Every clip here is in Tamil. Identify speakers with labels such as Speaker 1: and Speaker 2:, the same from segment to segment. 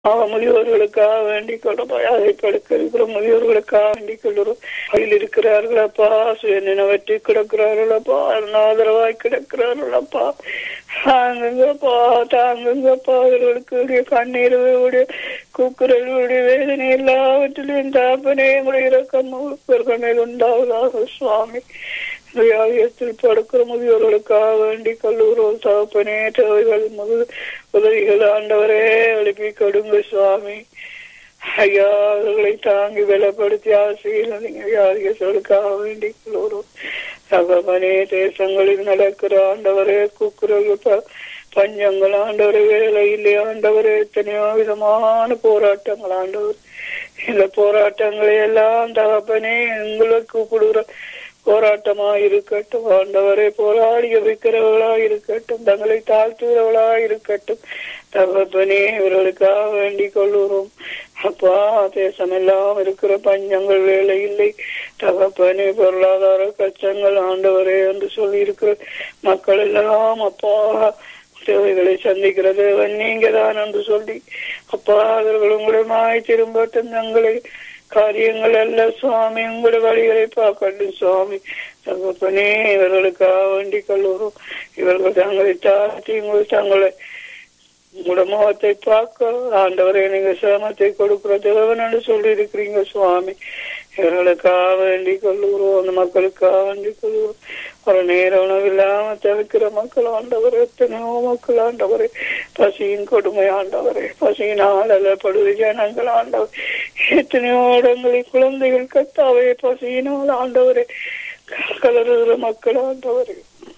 Speaker 1: அவ முதியோர்களுக்காக வேண்டிக் கொள்ளும் அதை படுக்கிற முதியோர்களுக்காக வேண்டிக் கொள்ளுறோம் அதில் இருக்கிறார்களப்பா சுயநினவற்றி கிடக்கிறார்களப்பா ஆதரவாய் கிடக்கிறார்களப்பா தாங்குங்கப்பா தாங்குங்கப்பா அவர்களுக்கு கண்ணீருடைய கூக்குரலுடைய வேதனை எல்லாவற்றிலும் தாப்பனே உங்களுடைய இறக்கம் இவர்கள் மேல் உண்டாவதாக சுவாமி வியாதியத்தில் படுக்கிற முதியோர்களுக்காக வேண்டி கல்லூரோல் தகப்பனே தேவைகள் முது உதவிகள் ஆண்டவரே எழுப்பி கொடுங்க சுவாமி ஐயா அவர்களை தாங்கி பலப்படுத்தி ஆசையில் நீங்க வியாதிகளுக்காக வேண்டி கல்லூரோம் தகப்பனே தேசங்களில் நடக்கிற ஆண்டவரே கூக்குரல் பஞ்சங்கள் ஆண்டவரே வேலை இல்லை ஆண்டவரே எத்தனையோ விதமான போராட்டங்கள் ஆண்டவர் இந்த போராட்டங்களை எல்லாம் தகப்பனே எங்களுக்கு கூப்பிடுற போராட்டமா இருக்கட்டும் ஆண்டவரை போராடி வைக்கிறவர்களா இருக்கட்டும் தங்களை தாழ்த்துகிறவர்களா இருக்கட்டும் தகப்பனே இவர்களுக்காக வேண்டிக் கொள்ளுறோம் அப்பா தேசம் எல்லாம் இருக்கிற பஞ்சங்கள் வேலை இல்லை தகப்பனே பொருளாதார கஷ்டங்கள் ஆண்டவரே என்று சொல்லி இருக்கிற மக்கள் எல்லாம் அப்பா தேவைகளை சந்திக்கிற தேவன் நீங்க தான் என்று சொல்லி அப்பா அவர்கள் உங்களுமாய் திரும்பட்டும் தங்களை காரியங்கள் அல்ல சுவாமி உங்களுடைய வழிகளை பார்க்கட்டும் சுவாமி தகப்பனே இவர்களுக்காக வேண்டிக் கொள்ளுறோம் இவர்கள் தங்களை தாழ்த்தி உங்கள் தங்களை உங்களோட முகத்தை பார்க்க ஆண்டவரை நீங்க சிரமத்தை கொடுக்கிற தேவன் என்று சொல்லி இருக்கிறீங்க சுவாமி இவர்களுக்காக வேண்டிக் கொள்ளுகிறோம் அந்த மக்களுக்காக வேண்டிக் கொள்ளுகிறோம் ஒரு நேர உணவு இல்லாம தவிக்கிற மக்கள் ஆண்டவர் எத்தனையோ மக்கள் ஆண்டவரே பசியின் கொடுமை ஆண்டவரே பசியினால் அல்லப்படுவது ஜனங்கள் ஆண்டவர் எத்தனையோ இடங்களில் குழந்தைகள் கத்தாவே பசியினால் ஆண்டவரே கலருகிற மக்கள் ஆண்டவரே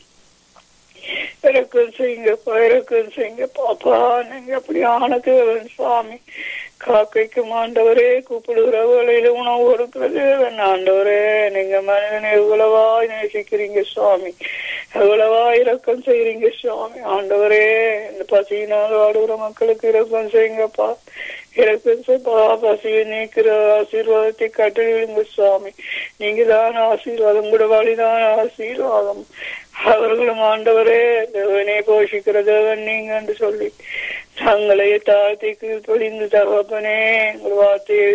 Speaker 1: இறக்கம் செய்யுங்கப்பா இறக்கம் செய்யுங்கப்பா அப்பா நீங்க அப்படியான தேவன் சுவாமி காக்கைக்கும் ஆண்டவரே கூப்பிடுகிற வேலையில உணவு கொடுக்கிறது ஆண்டவரே நீங்க மனிதனை எவ்வளவாய் நேசிக்கிறீங்க சுவாமி எவ்வளவா இறக்கம் செய்யறீங்க சுவாமி ஆண்டவரே இந்த பசியினால் வாடுகிற மக்களுக்கு இறக்கம் செய்யுங்கப்பா இறக்கம் செய்ப்பா பசியை நீக்கிற ஆசீர்வாதத்தை கட்டளிடுங்க சுவாமி நீங்க தான் ஆசீர்வாதம் கூட வழிதான் ஆசீர்வாதம் அவர்களும் ஆண்டவரே தேவனை போஷிக்கிற தேவன் நீங்க என்று சொல்லி தங்களை தாழ்த்தி கீழ்ப்படிந்து தகப்பனே உங்கள் வார்த்தையை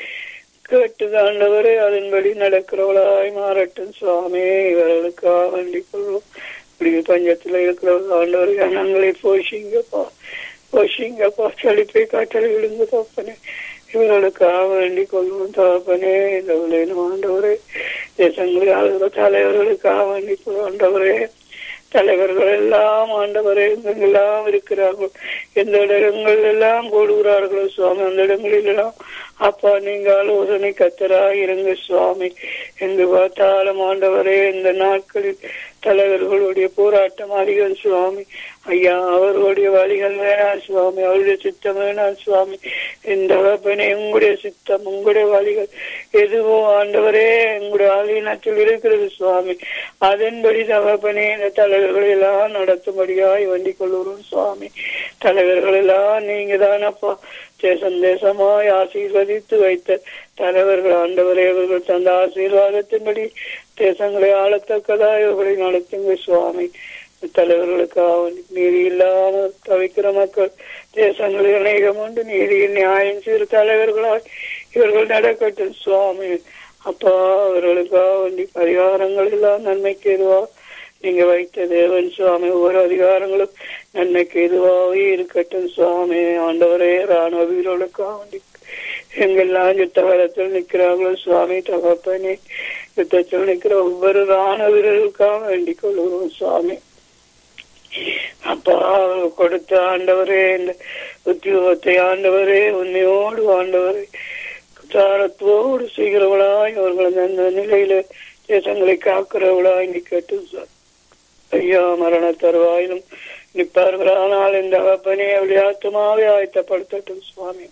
Speaker 1: கேட்டு ஆண்டவரே அதன்படி நடக்கிறவளாய் மாறட்டும் சுவாமி இவர்களுக்காக வேண்டிக் கொள்வோம் இப்படி பஞ்சத்துல இருக்கிறவர்கள் ஆண்டவர் ஜனங்களை போஷிங்கப்பா போஷிங்கப்பா செழிப்பை காட்டல் விழுந்து தப்பனே இவர்களுக்காக வேண்டிக் கொள்வோம் தகப்பனே இந்த ஆண்டவரே தேசங்களில் ஆளுகிற தலைவர்களுக்காக வேண்டிக் ஆண்டவரே தலைவர்கள் எல்லாம் ஆண்டவரே எங்கெல்லாம் இருக்கிறார்கள் எந்த இடங்கள் எல்லாம் கூடுகிறார்களோ சுவாமி அந்த இடங்களில் எல்லாம் அப்பா நீங்க ஆலோசனை கத்தரா இருங்க சுவாமி எங்கு பார்த்தாலும் ஆண்டவரே இந்த நாட்களில் தலைவர்களுடைய போராட்டம் அதிகம் சுவாமி ஐயா அவர்களுடைய வழிகள் வேணாம் சுவாமி அவருடைய சித்தம் வேணாம் சுவாமி இந்த வப்பனே உங்களுடைய சித்தம் உங்களுடைய வழிகள் எதுவோ ஆண்டவரே எங்களுடைய ஆலீனத்தில் இருக்கிறது சுவாமி அதன்படி தகப்பனே இந்த தலைவர்களை எல்லாம் நடத்தும்படியாய் வேண்டிக் கொள்ளுறோம் சுவாமி தலைவர்கள் எல்லாம் நீங்க தானப்பா தேசம் தேசமாய் ஆசீர்வதித்து வைத்த தலைவர்கள் ஆண்டவரே அவர்கள் தந்த ஆசீர்வாதத்தின்படி தேசங்களை ஆளத்தக்கதாய் அவர்களை நடத்துங்க சுவாமி தலைவர்களுக்காக நீதி இல்லாமல் தவிக்கிற மக்கள் தேசங்களில் அநேகம் உண்டு நீதியில் நியாயம் செய்கிற தலைவர்களாய் இவர்கள் நடக்கட்டும் சுவாமி அப்பா அவர்களுக்காக வேண்டி பரிகாரங்கள் எல்லாம் நன்மைக்கு எதுவா நீங்க வைத்த தேவன் சுவாமி ஒவ்வொரு அதிகாரங்களும் நன்மைக்கு எதுவாகவே இருக்கட்டும் சுவாமி ஆண்டவரே ராணுவ வீரர்களுக்காக வேண்டி எங்கெல்லாம் யுத்த காலத்தில் நிற்கிறார்களோ சுவாமி தகப்பனே யுத்தத்தில் நிற்கிற ஒவ்வொரு ராணுவ வீரர்களுக்காக வேண்டிக் கொள்கிறோம் சுவாமி அப்பா கொடுத்த ஆண்டவரே இந்த உத்தியோகத்தை ஆண்டவரே உண்மையோடு ஆண்டவரே தாரத்தோடு செய்கிறவளாய் அவர்கள் அந்த நிலையில தேசங்களை காக்கிறவளாய் நீ கேட்டு ஐயா மரண தருவாயிலும் நிற்பார்கள் ஆனால் இந்த அப்பனே அவளுடைய ஆத்மாவே ஆயத்தப்படுத்தட்டும் சுவாமி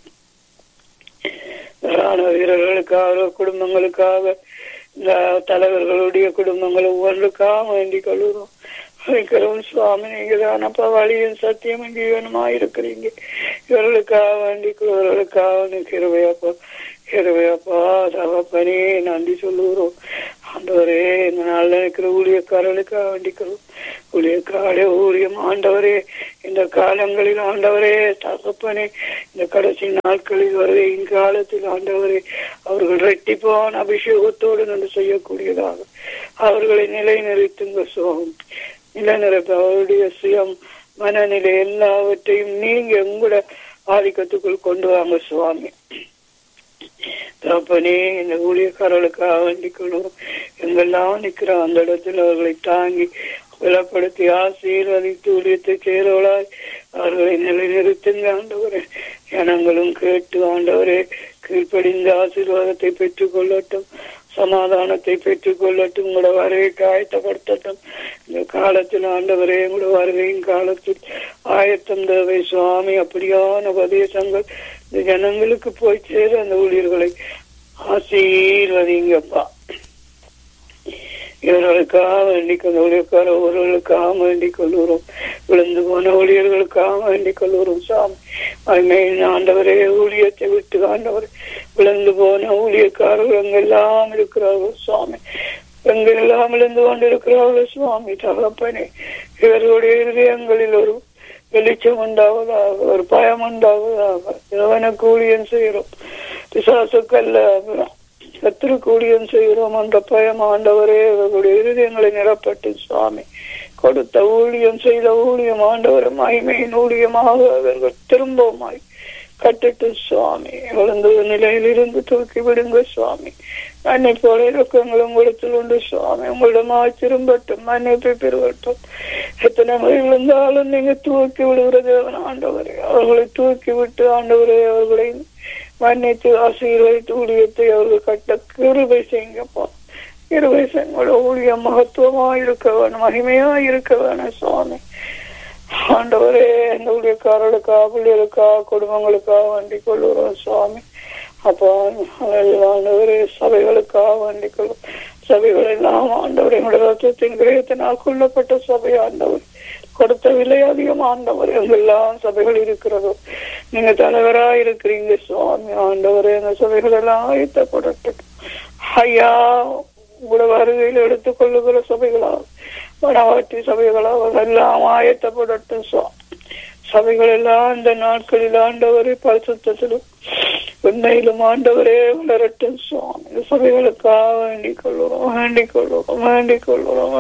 Speaker 1: ராணுவ வீரர்களுக்காக குடும்பங்களுக்காக இந்த தலைவர்களுடைய குடும்பங்கள் ஒவ்வொன்றுக்காக வேண்டிக் கொள்கிறோம் வைக்கிறோம் சுவாமி நீங்க தானப்பா வழியும் சத்தியம் ஜீவனமா இருக்கிறீங்க இவர்களுக்காக வேண்டிக் இவர்களுக்காக கிருவையப்பா கிருவையப்பா தகப்பனே நன்றி சொல்லுகிறோம் ஆண்டவரே இந்த நாள்ல இருக்கிற ஊழியக்காரர்களுக்காக வேண்டிக்கிறோம் ஊழியக்காரே ஊழியம் ஆண்டவரே இந்த காலங்களில் ஆண்டவரே தகப்பனே இந்த கடைசி நாட்களில் வருகையின் காலத்தில் ஆண்டவரே அவர்கள் ரெட்டிப்பான அபிஷேகத்தோடு நின்று செய்யக்கூடியதாக அவர்களை நிலைநிறுத்துங்க சுவாமி நிலைநிறுத்த அவருடைய சுயம் மனநிலை எல்லாவற்றையும் நீங்க உங்களோட ஆதிக்கத்துக்குள் கொண்டு வாங்க சுவாமி தகப்பனே இந்த ஊழியக்காரர்களுக்காக வேண்டிக்கணும் எங்கெல்லாம் நிக்கிற அந்த இடத்துல அவர்களை தாங்கி பலப்படுத்தி ஆசீர்வதித்து ஊழியத்தை சேரவளாய் அவர்களை நிலைநிறுத்துங்க ஆண்டவரே ஜனங்களும் கேட்டு ஆண்டவரே கீழ்ப்படிந்த ஆசீர்வாதத்தை பெற்றுக் கொள்ளட்டும் சமாதானத்தை பெற்றுக் கொள்ளட்டும் உங்களோட வருகை காயத்தப்படுத்தட்டும் இந்த காலத்தில் ஆண்டவரே உங்களோட வருகையின் காலத்தில் ஆயத்தம் தேவை சுவாமி அப்படியான உபதேசங்கள் இந்த ஜனங்களுக்கு போய் சேர அந்த ஊழியர்களை ஆசீர்வதிங்கப்பா இவர்களுக்காக வேண்டிக் கொண்டு ஊழியக்கார ஒருவர்களுக்காக வேண்டிக் கொள்கிறோம் விழுந்து போன ஊழியர்களுக்காக வேண்டிக் கொள்கிறோம் சாமி அருமையின் ஆண்டவரே ஊழியத்தை விட்டு ஆண்டவரே விழுந்து போன ஊழியக்காரர்கள் எங்கெல்லாம் இருக்கிறார்கள் சுவாமி எங்கெல்லாம் விழுந்து கொண்டிருக்கிறார்கள் சுவாமி தகப்பனே இவர்களுடைய இருதயங்களில் ஒரு வெளிச்சம் உண்டாவதாக ஒரு பயம் உண்டாவதாக இவனுக்கு ஊழியம் செய்கிறோம் பிசாசுக்கல்ல சத்துரு கூலியம் செய்கிறோம் அந்த பயம் ஆண்டவரே அவர்களுடைய இருதயங்களை நிரப்பட்டு சுவாமி கொடுத்த ஊழியம் செய்த ஊழியம் ஆண்டவர் மகிமையின் ஊழியமாக அவர்கள் திரும்பவுமாய் கட்டுட்டு சுவாமி விழுந்த நிலையிலிருந்து தூக்கி விடுங்க சுவாமி மன்னை போல இறக்கங்கள் உங்களிடத்தில் உண்டு சுவாமி உங்களிடமாய் திரும்பட்டும் மன்னிப்பை பெறுவட்டும் எத்தனை முறை விழுந்தாலும் நீங்க தூக்கி விடுகிறது ஆண்டவரே அவர்களை தூக்கி விட்டு ஆண்டவரே அவர்களை மன்னித்து ஆசீர்வதித்து ஊழியத்தை அவர்கள் கட்ட கிருபை செய்யுங்கப்பா கிருபை செய்யுங்களோட ஊழியம் மகத்துவமா இருக்க வேணும் மகிமையா இருக்க வேணும் சுவாமி ஆண்டவரே இந்த ஊழியக்காரர்களுக்காக பிள்ளைகளுக்காக குடும்பங்களுக்காக வேண்டிக் கொள்ளுறோம் சுவாமி அப்போ ஆண்டவரே சபைகளுக்காக வேண்டிக் கொள்ளும் சபைகள் எல்லாம் ஆண்டவர் எங்களுடைய ரத்தத்தின் கிரகத்தினால் கொல்லப்பட்ட சபை ஆண்டவர் கொடுத்த விலை அதிகம் ஆண்டவர் எங்கெல்லாம் சபைகள் இருக்கிறதோ நீங்க தலைவரா இருக்கிறீங்க சுவாமி ஆண்டவர் எங்க சபைகள் எல்லாம் ஆயத்தப்படட்டும் ஐயா உங்களோட வருகையில் எடுத்துக் கொள்ளுகிற சபைகளா வடவாட்டி சபைகளா எல்லாம் ஆயத்தப்படட்டும் சுவாமி சபைகள் எல்லாம் இந்த நாட்களில் ஆண்டவரை பரிசுத்திலும் உண்மையிலும் ஆண்டவரே வளரட்டும் சுவாமி இந்த சபைகளுக்காக வேண்டிக் கொள்ளுறோம் வேண்டிக் கொள்ளுறோம் வேண்டிக் கொள்ளுறோம்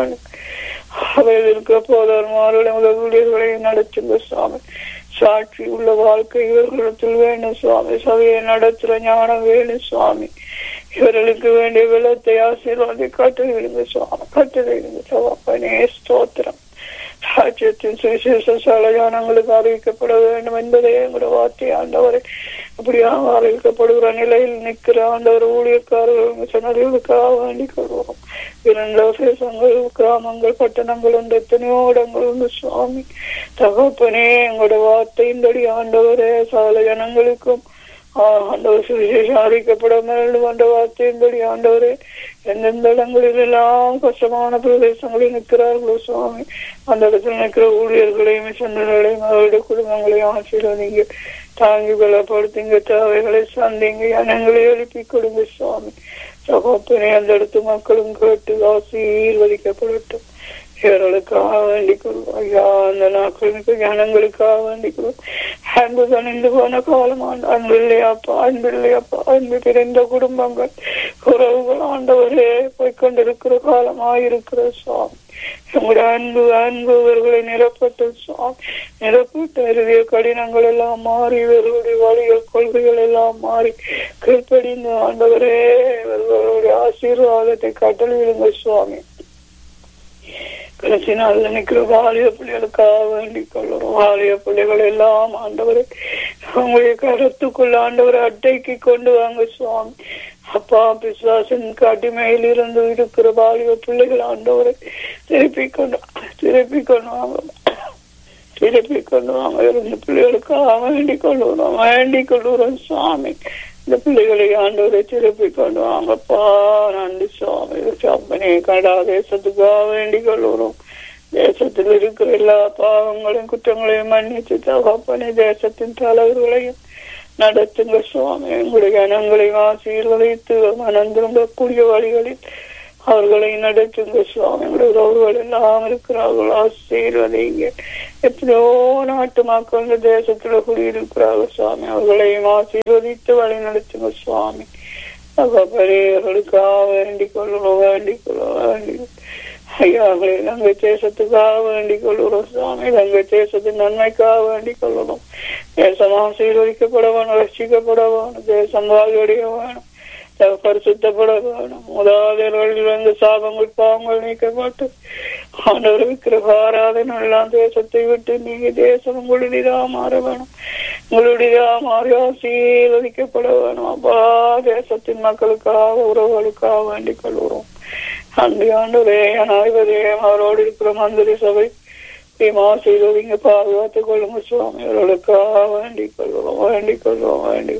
Speaker 1: அவையில் இருக்க போதர்மார்களுடைய உதவிகளை நடத்துங்க சுவாமி சாட்சி உள்ள வாழ்க்கை இவர்களிடத்தில் வேணும் சுவாமி சபையை நடத்துற ஞானம் வேணும் சுவாமி இவர்களுக்கு வேண்டிய வெள்ளத்தை ஆசீர்வாதி கட்டுவிடுங்க சுவாமி கட்டுவிடுங்க சவாப்பனே ஸ்தோத்திரம் ராஜ்யத்தின் சுவிசேஷ சலஜானங்களுக்கு அறிவிக்கப்பட வேண்டும் என்பதே எங்களோட வார்த்தை ஆண்டவரை அப்படியாக அறிவிக்கப்படுகிற நிலையில் நிற்கிற ஆண்டவர் ஊழியக்காரர்கள் சொன்னர்களுக்காக வேண்டிக் கொள்வோம் இரண்டு தேசங்கள் கிராமங்கள் பட்டணங்கள் உண்டு எத்தனையோ இடங்கள் உண்டு சுவாமி தகப்பனே எங்களோட வார்த்தையின்படி ஆண்டவரே சகல ஜனங்களுக்கும் ஆண்டவர் சுவிசேஷம் அறிவிக்கப்பட வேண்டும் என்ற வார்த்தையின்படி ஆண்டவரே எந்தெந்த இடங்களில் எல்லாம் கஷ்டமான பிரதேசங்களில் நிற்கிறார்களோ சுவாமி அந்த இடத்துல நிற்கிற ஊழியர்களையும் மிஷனர்களையும் அவருடைய குடும்பங்களையும் ஆசீர்வதிங்க தாங்கி பலப்படுத்துங்க தேவைகளை சந்திங்க ஜனங்களை எழுப்பி கொடுங்க சுவாமி சகோப்பனை அந்த இடத்து மக்களும் கேட்டு ஆசீர்வதிக்கப்படட்டும் இவர்களுக்காக வேண்டிக் கொள்வோம் ஐயா அந்த நாட்களுக்கு ஜனங்களுக்காக வேண்டிக் கொள்வோம் அன்பு தணிந்து போன காலம் அன்பு இல்லையாப்பா அன்பு இல்லையாப்பா அன்பு பிறந்த குடும்பங்கள் உறவுகள் ஆண்டவரே போய்கொண்டிருக்கிற காலமாயிருக்கிற சுவாமி உங்களுடைய அன்பு அன்பு இவர்களை நிரப்பட்டு சுவாமி நிரப்பட்டு இறுதிய கடினங்கள் எல்லாம் மாறி இவர்களுடைய வழிகள் கொள்கைகள் எல்லாம் மாறி கீழ்ப்படிந்து ஆண்டவரே இவர்களுடைய ஆசீர்வாதத்தை கட்டளையிடுங்க சுவாமி கடைசி நாள்ல நிக்கிற வாலிய பிள்ளைகளுக்காக வேண்டிக் கொள்ளுறோம் வாலிய பிள்ளைகள் எல்லாம் ஆண்டவரை உங்களுடைய கருத்துக்குள்ள ஆண்டவரை அட்டைக்கு கொண்டு வாங்க சுவாமி அப்பா பிசுவாசன் அடிமையில் இருந்து இருக்கிற வாலிய பிள்ளைகள் ஆண்டவரை திருப்பி கொண்டு திருப்பி கொண்டு வாங்க திருப்பி கொண்டு வாங்க இருந்த பிள்ளைகளுக்காக வேண்டிக் கொள்ளுறோம் வேண்டிக் கொள்ளுறோம் சுவாமி இந்த பிள்ளைகளை ஆண்டவரை திருப்பி கொண்டு வாங்கப்பா நன்றி சுவாமி சப்பனே கடா தேசத்துக்காக வேண்டிக் கொள்ளுறோம் தேசத்தில் இருக்கிற எல்லா பாவங்களையும் குற்றங்களையும் மன்னித்து தகப்பனே தேசத்தின் தலைவர்களையும் நடத்துங்க சுவாமி உங்களுடைய ஜனங்களையும் ஆசீர்வதித்து மனம் திரும்பக்கூடிய வழிகளில் அவர்களை நடத்துங்க சுவாமி உறவுகள் எல்லாம் இருக்கிறார்கள் ஆசீர்வதிங்க எத்தனையோ நாட்டு மக்கள் இந்த தேசத்துல குடியிருக்கிறார்கள் சுவாமி அவர்களையும் ஆசீர்வதித்து வழி நடத்துங்க சுவாமி பெரியவர்களுக்காக வேண்டிக் கொள்ளுறோம் வேண்டிக் கொள்ளும் வேண்டிக் ஐயாங்களே இலங்கை தேசத்துக்காக வேண்டிக் கொள்ளுறோம் சுவாமி இலங்கை தேசத்தின் நன்மைக்காக வேண்டிக் கொள்ளணும் தேசம் ஆசீர்வதிக்கப்பட வேணும் ரசிக்கப்பட வேணும் தேசம் வாழ்வடைய வேணும் பரிசுத்தப்பட வேணும் முதலாளர்கள் வந்து சாபங்கள் பாவங்கள் நீக்கப்பட்டு ஆண்டவர் விக்கிற ஆராதனை எல்லாம் தேசத்தை விட்டு நீங்க தேசம் உங்களுடையதா மாற வேணும் உங்களுடையதா மாறி ஆசீர்வதிக்கப்பட வேணும் அப்பா தேசத்தின் மக்களுக்காக உறவுகளுக்காக வேண்டிக் கொள்கிறோம் அன்று ஆண்டவரே ஜனாதிபதியே அவரோடு இருக்கிற மந்திரி சபை ஆசீர்வதிங்க பாதுகாத்துக் கொள்ளுங்க சுவாமி அவர்களுக்காக வேண்டிக் கொள்கிறோம் வேண்டிக் கொள்வோம் வேண்டி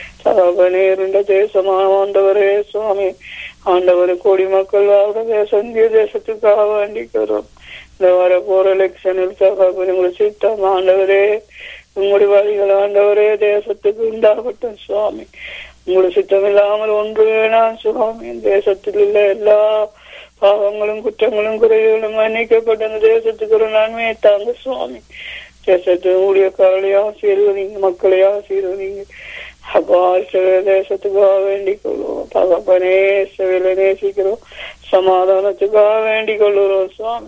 Speaker 1: தகவனே இருந்த தேசமா ஆண்டவரே சுவாமி ஆண்டவர் கோடி மக்கள் வாழ்ற தேசம் இந்திய தேசத்துக்காக வேண்டிக்கிறோம் இந்த வர போற எலெக்ஷனில் தகவல் உங்களை சித்தம் ஆண்டவரே உங்களுடைய வழிகள் ஆண்டவரே தேசத்துக்கு உண்டாகட்டும் சுவாமி உங்களுடைய சித்தம் இல்லாமல் ஒன்று வேணாம் சுவாமி தேசத்தில் உள்ள எல்லா பாவங்களும் குற்றங்களும் குறைகளும் மன்னிக்கப்பட்ட அந்த தேசத்துக்கு ஒரு நன்மையை தாங்க சுவாமி தேசத்து ஊழியக்காரர்களை ஆசீர்வதிங்க மக்களை ஆசீர்வதிங்க அப்பா தேசத்துக்காக வேண்டிக் கொள்வோம் தகப்பனே சிவையில நேசிக்கிறோம் சமாதானத்துக்காக வேண்டிக் கொள்ளுறோம் சுவாமி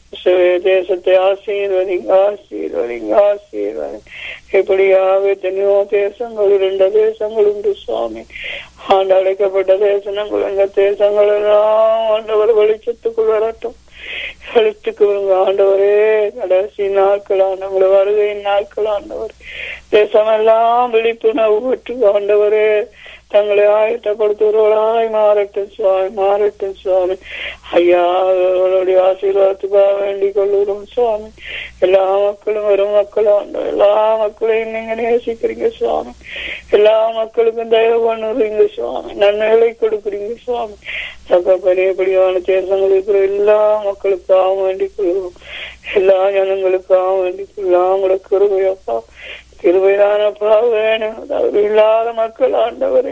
Speaker 1: தேசத்தை ஆசீர்வதிங்க ஆசீர்வதிங்க ஆசீர்வதிங்க எப்படியாக எத்தனையோ தேசங்கள் இரண்டு தேசங்கள் உண்டு சுவாமி ஆண்டு அழைக்கப்பட்ட தேசங்கள் எங்க தேசங்கள் எல்லாம் ஆண்டவர் வெளிச்சத்துக்குள் வரட்டும் எழுத்துக்கு வருங்க ஆண்டவரே கடைசி நாட்கள் ஆண்டவங்கள வருகையின் நாட்கள் ஆண்டவர் தேசமெல்லாம் விழிப்புணர்வு பெற்று ஆண்டவரே தங்களை ஆயத்தப்படுத்துகிறவர்களாய் மாறட்டும் சுவாமி மாறட்டும் சுவாமி ஐயா அவர்களுடைய ஆசீர்வாதத்துக்காக வேண்டிக் கொள்ளுகிறோம் சுவாமி எல்லா மக்களும் வரும் மக்களும் எல்லா மக்களையும் நீங்க நேசிக்கிறீங்க சுவாமி எல்லா மக்களுக்கும் தயவு பண்ணுறீங்க சுவாமி நன்மைகளை கொடுக்குறீங்க சுவாமி தகப்பனேபடியான தேசங்கள் இருக்கிற எல்லா மக்களுக்காக வேண்டிக் கொள்கிறோம் எல்லா ஜனங்களுக்காக வேண்டிக் கொள்ளலாம் உங்களோட கிருபையப்பா கிருபைதானப்பா வேணும் தவறு இல்லாத மக்கள் ஆண்டவரே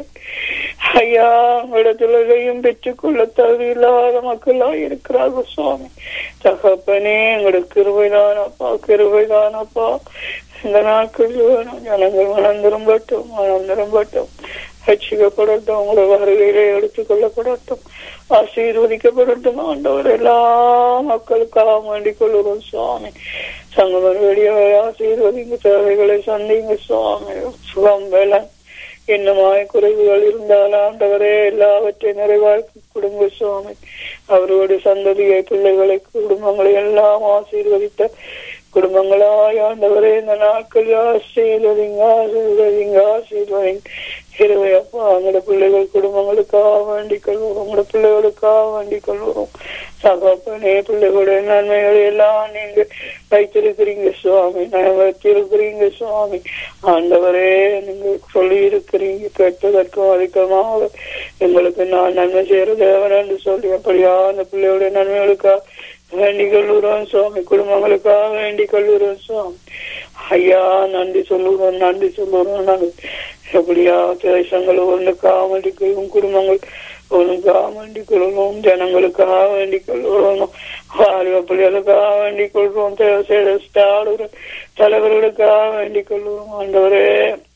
Speaker 1: ஐயா உங்களிடத்திலையும் பெற்றுக்கொள்ள தகுதி இல்லாத மக்களா இருக்கிறார்கள் சுவாமி தகப்பனே எங்களோட கிருபைதானப்பா கிருபைதானப்பா இந்த நாட்கள் வேணும் ஜனங்கள் மனம் திரும்பட்டும் மனம் திரும்பட்டும் ரட்சிக்கப்படட்டும் உங்களை வருகையிலே எடுத்துக் கொள்ளப்படட்டும் ஆசீர்வதிக்கப்படட்டும் ஆண்டவர் எல்லா மக்களுக்காக வேண்டிக் கொள்ளுறோம் சுவாமி சங்கமர் வெளியே ஆசீர்வதிங்க தேவைகளை சந்திங்க சுவாமி சுகம் வேலன் என்னமாய் குறைவுகள் இருந்தால் ஆண்டவரே எல்லாவற்றையும் நிறைவாக்கி கொடுங்க சுவாமி அவரோட சந்ததியை பிள்ளைகளை குடும்பங்களை எல்லாம் ஆசீர்வதித்த குடும்பங்களாய் ஆண்டவரே இந்த நாட்கள் ஆசீர்வதிங்க ஆசீர்வதிங்க ஆசீர்வதிங்க இருவையப்பா அவங்களோட பிள்ளைகள் குடும்பங்களுக்காக வேண்டிக் கொள்வோம் உங்களோட பிள்ளைகளுக்காக வேண்டிக் கொள்வோம் சகப்பனே பிள்ளைகளுடைய நன்மைகளை எல்லாம் நீங்க வைத்திருக்கிறீங்க சுவாமி நான் வைத்திருக்கிறீங்க சுவாமி ஆண்டவரே நீங்க சொல்லி இருக்கிறீங்க கேட்டதற்கும் அதிகமாக எங்களுக்கு நான் நன்மை செய்யற தேவன் என்று சொல்லி அப்படியா அந்த பிள்ளைகளுடைய நன்மைகளுக்காக வேண்டிக் கொள்ளுறோம் சுவாமி குடும்பங்களுக்காக வேண்டிக் கொள்ளுறோம் சுவாமி ஐயா நன்றி சொல்லுறோம் நன்றி சொல்லுறோம் நாங்கள் எப்படியா தேசங்கள் ஒன்றுக்காக வேண்டிக் கொள்வோம் குடும்பங்கள் ஒன்றுக்காக வேண்டிக் கொள்வோம் ஜனங்களுக்காக வேண்டிக் கொள்வோம் வாலிப பிள்ளைகளுக்காக வேண்டிக் கொள்வோம் ஆளுகிற தலைவர்களுக்காக வேண்டிக் கொள்வோம் ஆண்டவரே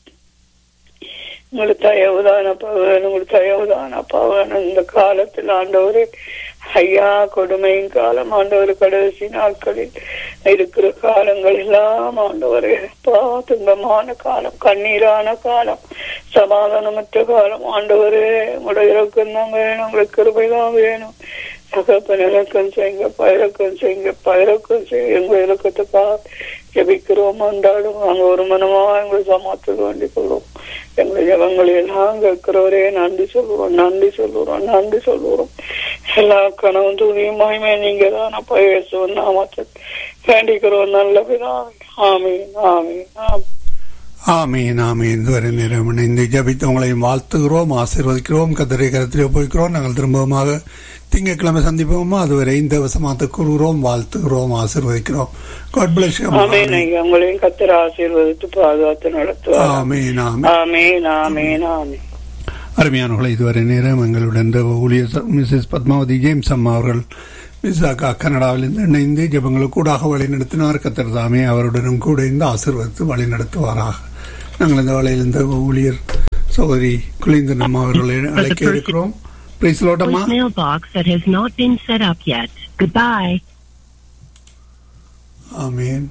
Speaker 1: உங்களுக்கு தயவுதானப்பா வேணும் உங்களுக்கு தயவுதானப்பா வேணும் இந்த காலத்தில் ஆண்டவரே ஐயா கொடுமையின் காலம் ஆண்டவர் கடைசி நாட்களில் இருக்கிற காலங்கள் எல்லாம் ஆண்டவரே பா துன்பமான காலம் கண்ணீரான காலம் சமாதானமற்ற காலம் ஆண்டவரே உங்களுடைய இறக்கம் தான் வேணும் உங்களுக்கு கிருபைதான் வேணும் தகப்பன் இறக்கம் செய்யுங்க பயிரக்கம் செய்யுங்க பயிரக்கம் செய்யுங்க எங்க இறக்கத்துக்காக ஜபிக்கிறோம் அன்றாடும் அங்க ஒரு மனமா எங்களை சமாத்தில் வேண்டிக் கொள்வோம் எங்களை ஜபங்களை எல்லாம் கேட்கிறவரே நன்றி சொல்லுவோம் நன்றி சொல்லுறோம் நன்றி சொல்லுறோம் எல்லா கனவும் துணியும் மகிமை நீங்க தான் அப்பா இயேசுவின் நாமத்தில் வேண்டிக்கிறோம் நல்ல பிதாவே ஆமீன் ஆமீன் ஆமீன்
Speaker 2: ஆமீன் ஆமீன் இதுவரை நேரம் இணைந்து ஜபித்து உங்களையும் வாழ்த்துகிறோம் ஆசீர்வதிக்கிறோம் கதிரை கருத்திலே போய்க்கிறோம் நாங்கள் திரும்பவுமாக திங்கட்கிழமை சந்திப்போமா அதுவரை இந்த வசமாத்த கூறுகிறோம் வாழ்த்துகிறோம் ஆசீர்வதிக்கிறோம் காட் பிளஸ்
Speaker 1: ஆமீன் ஐயா உங்களையும் கத்திர ஆசீர்வதித்து பாதுகாத்து நடத்துவார்
Speaker 2: ஆமீன் ஆமீன்
Speaker 1: ஆமீன் ஆமீன் ஆமீன்
Speaker 2: அருமையானவர்களை இதுவரை நேரம் எங்களுடன் தேவ ஊழியர் ச- மிஸ்ஸஸ் பத்மாவதி ஜேம்ஸ் அம்மா அவர்கள் விசாகா கனடாவிலிருந்து இணைந்து ஜெபங்களுக்கு கூடாக வழிநடத்தினார் கத்தர் தாமே அவருடனும் கூட இருந்து ஆசீர்வதித்து வழிநடத்துவாராக நாங்கள் இந்த வேளையில் இந்த ஊழியர் சகோதரி குலிந்தன் அம்மா அவர்களை அழைக்க இருக்கிறோம் பிரைஸ்லோட்டம்மா
Speaker 3: voicemail box that has not been set up yet. Goodbye.
Speaker 2: ஆமேன்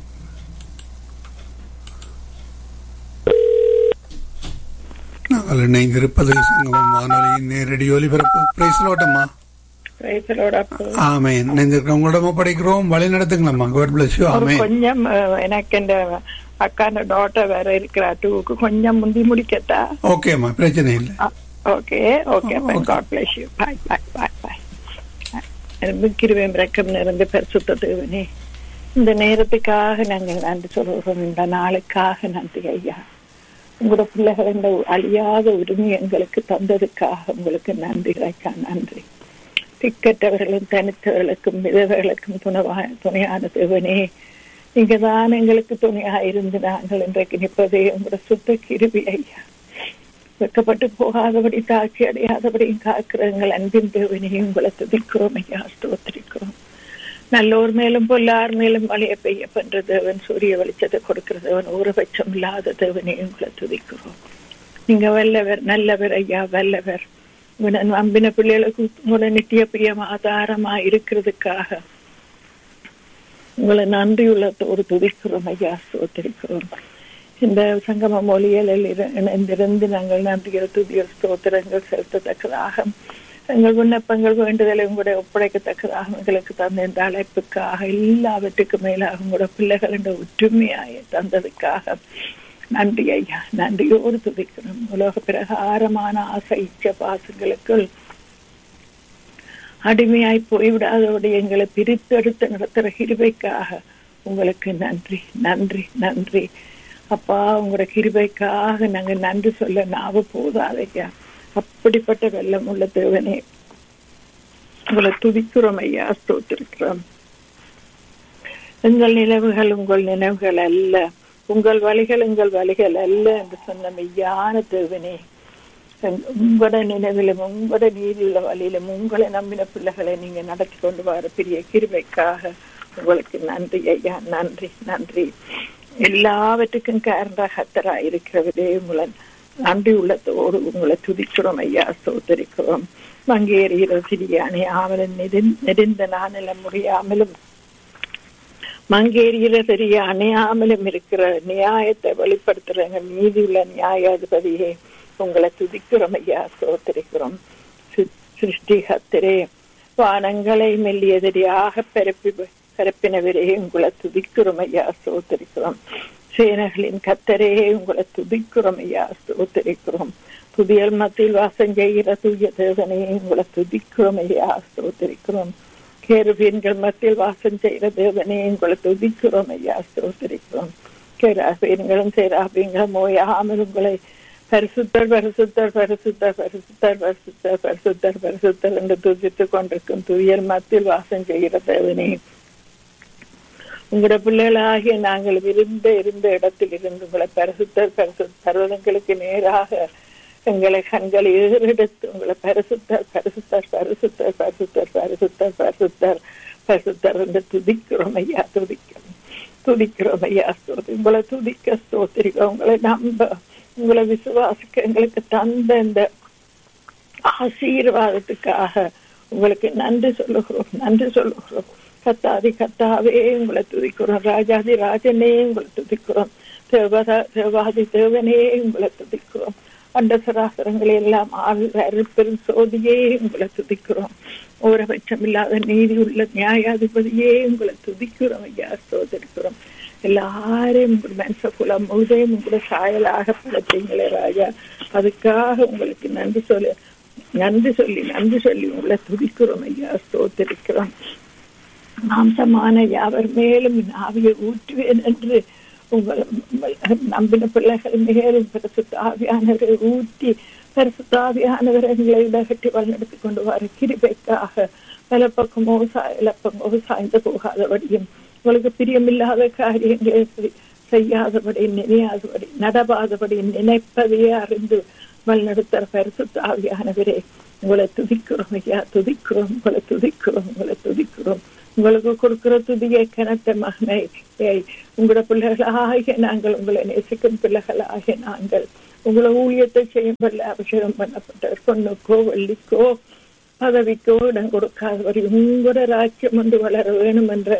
Speaker 2: நாங்கள் இணைந்திருப்பது சங்கமம் வானொலியின் நேரடி ஒலிபரப்பு பிரைஸ்லோட்டம்மா
Speaker 1: பிரைசலோட அப்போ
Speaker 2: ஆமேன் இணைந்திருக்கிறோம் உங்களிடமா படிக்கிறோம் வழி நடத்துங்களம்மா காட் பிளஸ் யூ
Speaker 1: ஒரு
Speaker 2: ஆமேன்
Speaker 1: கொஞ்சம் அஹ், எனக்கு இந்த அக்காண்ட டாட்டர் வேற இருக்கிறா டூக்கு கொஞ்சம் முந்தி முடிக்கட்டா
Speaker 2: ஓகேம்மா பிரச்சனை இல்லை
Speaker 1: okay okay
Speaker 2: Okay.
Speaker 1: God bless you bye bye bye bye கிருவேம் ரக்கம் நிறைந்த பரிசுத்த தேவனே இந்த நேரத்துக்காக நாங்கள் நன்றி சொல்கிறோம் இந்த நாளுக்காக நன்றி ஐயா உங்களோட பிள்ளைகள் இந்த அழியாத உரிமை எங்களுக்கு தந்ததுக்காக உங்களுக்கு நன்றி ஐயா நன்றி திக்கற்றவர்களும் தனித்தவர்களுக்கும் விதவர்களுக்கும் துணவா துணையான தேவனே நீங்க தான் எங்களுக்கு துணையா இருந்து நாங்கள் இன்றைக்கு நிற்பதே உங்களோட சுத்த கிருபி ஐயா வெக்கப்பட்டு போகாதபடி தாக்கி அடையாதபடியும் காக்கிற எங்கள் அன்பின் தேவனையும் உங்களை துதிக்கிறோம் ஐயா ஸ்தோத்திரிக்கிறோம் நல்லோர் மேலும் பொல்லார் மேலும் மழைய பெய்ய பண்ற தேவன் சூரிய வெளிச்சத்தை கொடுக்கிற தேவன் ஊரபட்சம் இல்லாத தேவனையும் உங்களை துதிக்கிறோம் நீங்க வல்லவர் நல்லவர் ஐயா வல்லவர் உங்களை நம்பின பிள்ளைகளுக்கு உங்களை நித்திய பிரியம் ஆதாரமா இருக்கிறதுக்காக உங்களை நன்றியுள்ளத்தோடு துதிக்கிறோம் ஐயா ஸ்தோத்திரிக்கிறோம் இந்த சங்கம மொழிகளில் இரு- இணைந்திருந்து நாங்கள் நன்றிய துதிய ஸ்தோத்திரங்கள் செலுத்தத்தக்கதாக எங்கள் விண்ணப்பங்கள் வேண்டுதலை உங்களுடைய ஒப்படைக்கத்தக்கதாக எங்களுக்கு தந்த இந்த அழைப்புக்காக எல்லாவற்றுக்கும் மேலாக உங்களோட பிள்ளைகள் என்ற ஒற்றுமையாய தந்ததுக்காக நன்றி ஐயா நன்றியோடு துதிக்கிறோம் உலக பிரகாரமான ஆசை இச்ச பாசங்களுக்குள் அடிமையாய் போய்விடாதபடி எங்களை பிரித்தெடுத்து நடத்துகிற கிருபைக்காக உங்களுக்கு நன்றி நன்றி நன்றி அப்பா உங்களோட கிருபைக்காக நாங்க நன்றி சொல்ல நாவ போதாதையா அப்படிப்பட்ட வெள்ளம் உள்ள தேவனே உங்களை துதிக்கிறோம் ஐயா ஸ்தோத்திருக்கிறோம் எங்கள் நினைவுகள் உங்கள் நினைவுகள் அல்ல உங்கள் வழிகள் எங்கள் வழிகள் அல்ல என்று சொன்ன மெய்யான தேவனே எங்க- உங்களோட நினைவிலும் உங்களோட நீதியுள்ள வழியிலும் உங்களை நம்பின பிள்ளைகளை நீங்க நடத்தி கொண்டு வர பெரிய கிருபைக்காக உங்களுக்கு நன்றி ஐயா நன்றி நன்றி எல்லாவற்றுக்கும் காரண கத்தரா இருக்கிறவரே உங்களை நன்றி உள்ளத்தோடு உங்களை துதிக்கிறோம் ஐயா சோதரிக்கிறோம் மங்கேறிகிற சிறியானே ஆமலன் நெறிந்த நானிலம் முடியாமலும் மங்கேறிகிற பெரிய அணையாமலும் இருக்கிற நியாயத்தை வெளிப்படுத்துற எங்கள் நீதியுள்ள நியாயாதிபதியே உங்களை துதிக்கிறோம் ஐயா சோத்திரிக்கிறோம் சிருஷ்டிகத்திரே வானங்களை மெல்லியதடியாக பரப்பி பரப்பினவரே உங்களை துதிக்கிறோம் ஐயா சோத்திரிக்கிறோம் சேனைகளின் கத்தரே உங்களை துதிக்கிறோம் ஐயா ஸ்தோத்திரிக்கிறோம் துதியல் மத்தியில் வாசம் செய்கிற தூய தேவனே உங்களை துதிக்கிறோம் ஐயா ஸ்தோத்திரிக்கிறோம் கேருபீன்கள் மத்தியில் வாசம் செய்கிற தேவனே உங்களை துதிக்கிறோம் ஐயா ஸ்தோத்திரிக்கிறோம் கேராபீன்களும் சேராபீன்களும் ஓயாமல் உங்களை பரிசுத்தர் பரிசுத்தர் பரிசுத்தர் பரிசுத்தர் பரிசுத்தர் பரிசுத்தர் பரிசுத்தர் என்று துதித்துக் கொண்டிருக்கும் துயர் மத்தியில் வாசம் செய்கிற தேவனே உங்களோட பிள்ளைகளாகிய நாங்கள் விருந்த இருந்த இடத்தில் இருந்து உங்களை பரிசுத்தர் பரிசு பர்வதங்களுக்கு நேராக எங்களை கண்களை ஏறெடுத்து உங்களை பரிசுத்தர் பரிசுத்தர் பரிசுத்தர் பரிசுத்தர் பரிசுத்தர் பரிசுத்தர் பரிசுத்தர் என்று துதிக்கிறோம் ஐயா துதிக்கிறோம் துதிக்கிறோம் ஐயா ஸ்தோத்திரி உங்களை துதிக்க ஸ்தோத்திரிக்கிறோம் உங்களை நம்ப உங்களை விசுவாசிக்க எங்களுக்கு தந்த இந்த ஆசீர்வாதத்துக்காக உங்களுக்கு நன்றி சொல்லுகிறோம் நன்றி சொல்லுகிறோம் கத்தாதி கத்தாவே உங்களை துதிக்கிறோம் ராஜாதி ராஜனே உங்களை துதிக்கிறோம் தேவதா தேவாதி தேவனே உங்களை துதிக்கிறோம் அண்ட சராசரங்களை எல்லாம் அருப்பெரும் சோதியே உங்களை துதிக்கிறோம் ஓரபட்சம் இல்லாத நீதி உள்ள நியாயாதிபதியே உங்களை துதிக்கிறோம் ஐயா சோதரிக்கிறோம் எல்லாரையும் உங்கள் மனச குலம் முழுதையும் உங்களை சாயலாக படைத்தீங்களே ராஜா அதுக்காக உங்களுக்கு நன்றி சொல்ல நன்றி சொல்லி நன்றி சொல்லி உங்களை துதிக்கிறோம் ஐயா ஸ்தோத்திரிக்கிறோம் மாம்சமான யாவர் மேலும் ஆவியை ஊற்றுவேன் என்று உங்கள் நம்பின பிள்ளைகள் மேலும் பரிசுத்தாவியானவரை ஊற்றி பரிசுத்தாவியானவர் எங்களை இடகட்டி வழிநடத்தி கொண்டு வர கிருபைக்காக பல பக்கமோ இலப்பங்கோ சாய்ந்து போகாதபடியும் உங்களுக்கு பிரியமில்லாத காரியங்களை செய்யாதபடி நினையாதபடி நடவாதபடி நினைப்பதையே அறிந்து வழிநடத்துற பரிசுத்த ஆவியானவரே உங்களை துதிக்கிறோம் ஐயா துதிக்கிறோம் உங்களை துதிக்கிறோம் உங்களை துதிக்கிறோம் உங்களுக்கு கொடுக்கிற துதியை கனத்த மகனை ஏய், உங்களோட பிள்ளைகளாகிய நாங்கள் உங்களை நேசிக்கும் பிள்ளைகளாகிய நாங்கள் உங்களை ஊழியத்தை செய்யும்படி அபிஷேகம் பண்ணப்பட்டவர் பொண்ணுக்கோ வெள்ளிக்கோ பதவிக்கோ இடம் கொடுக்காதவர் உங்களோட ராஜ்யம் ஒன்று வளர வேணும் என்ற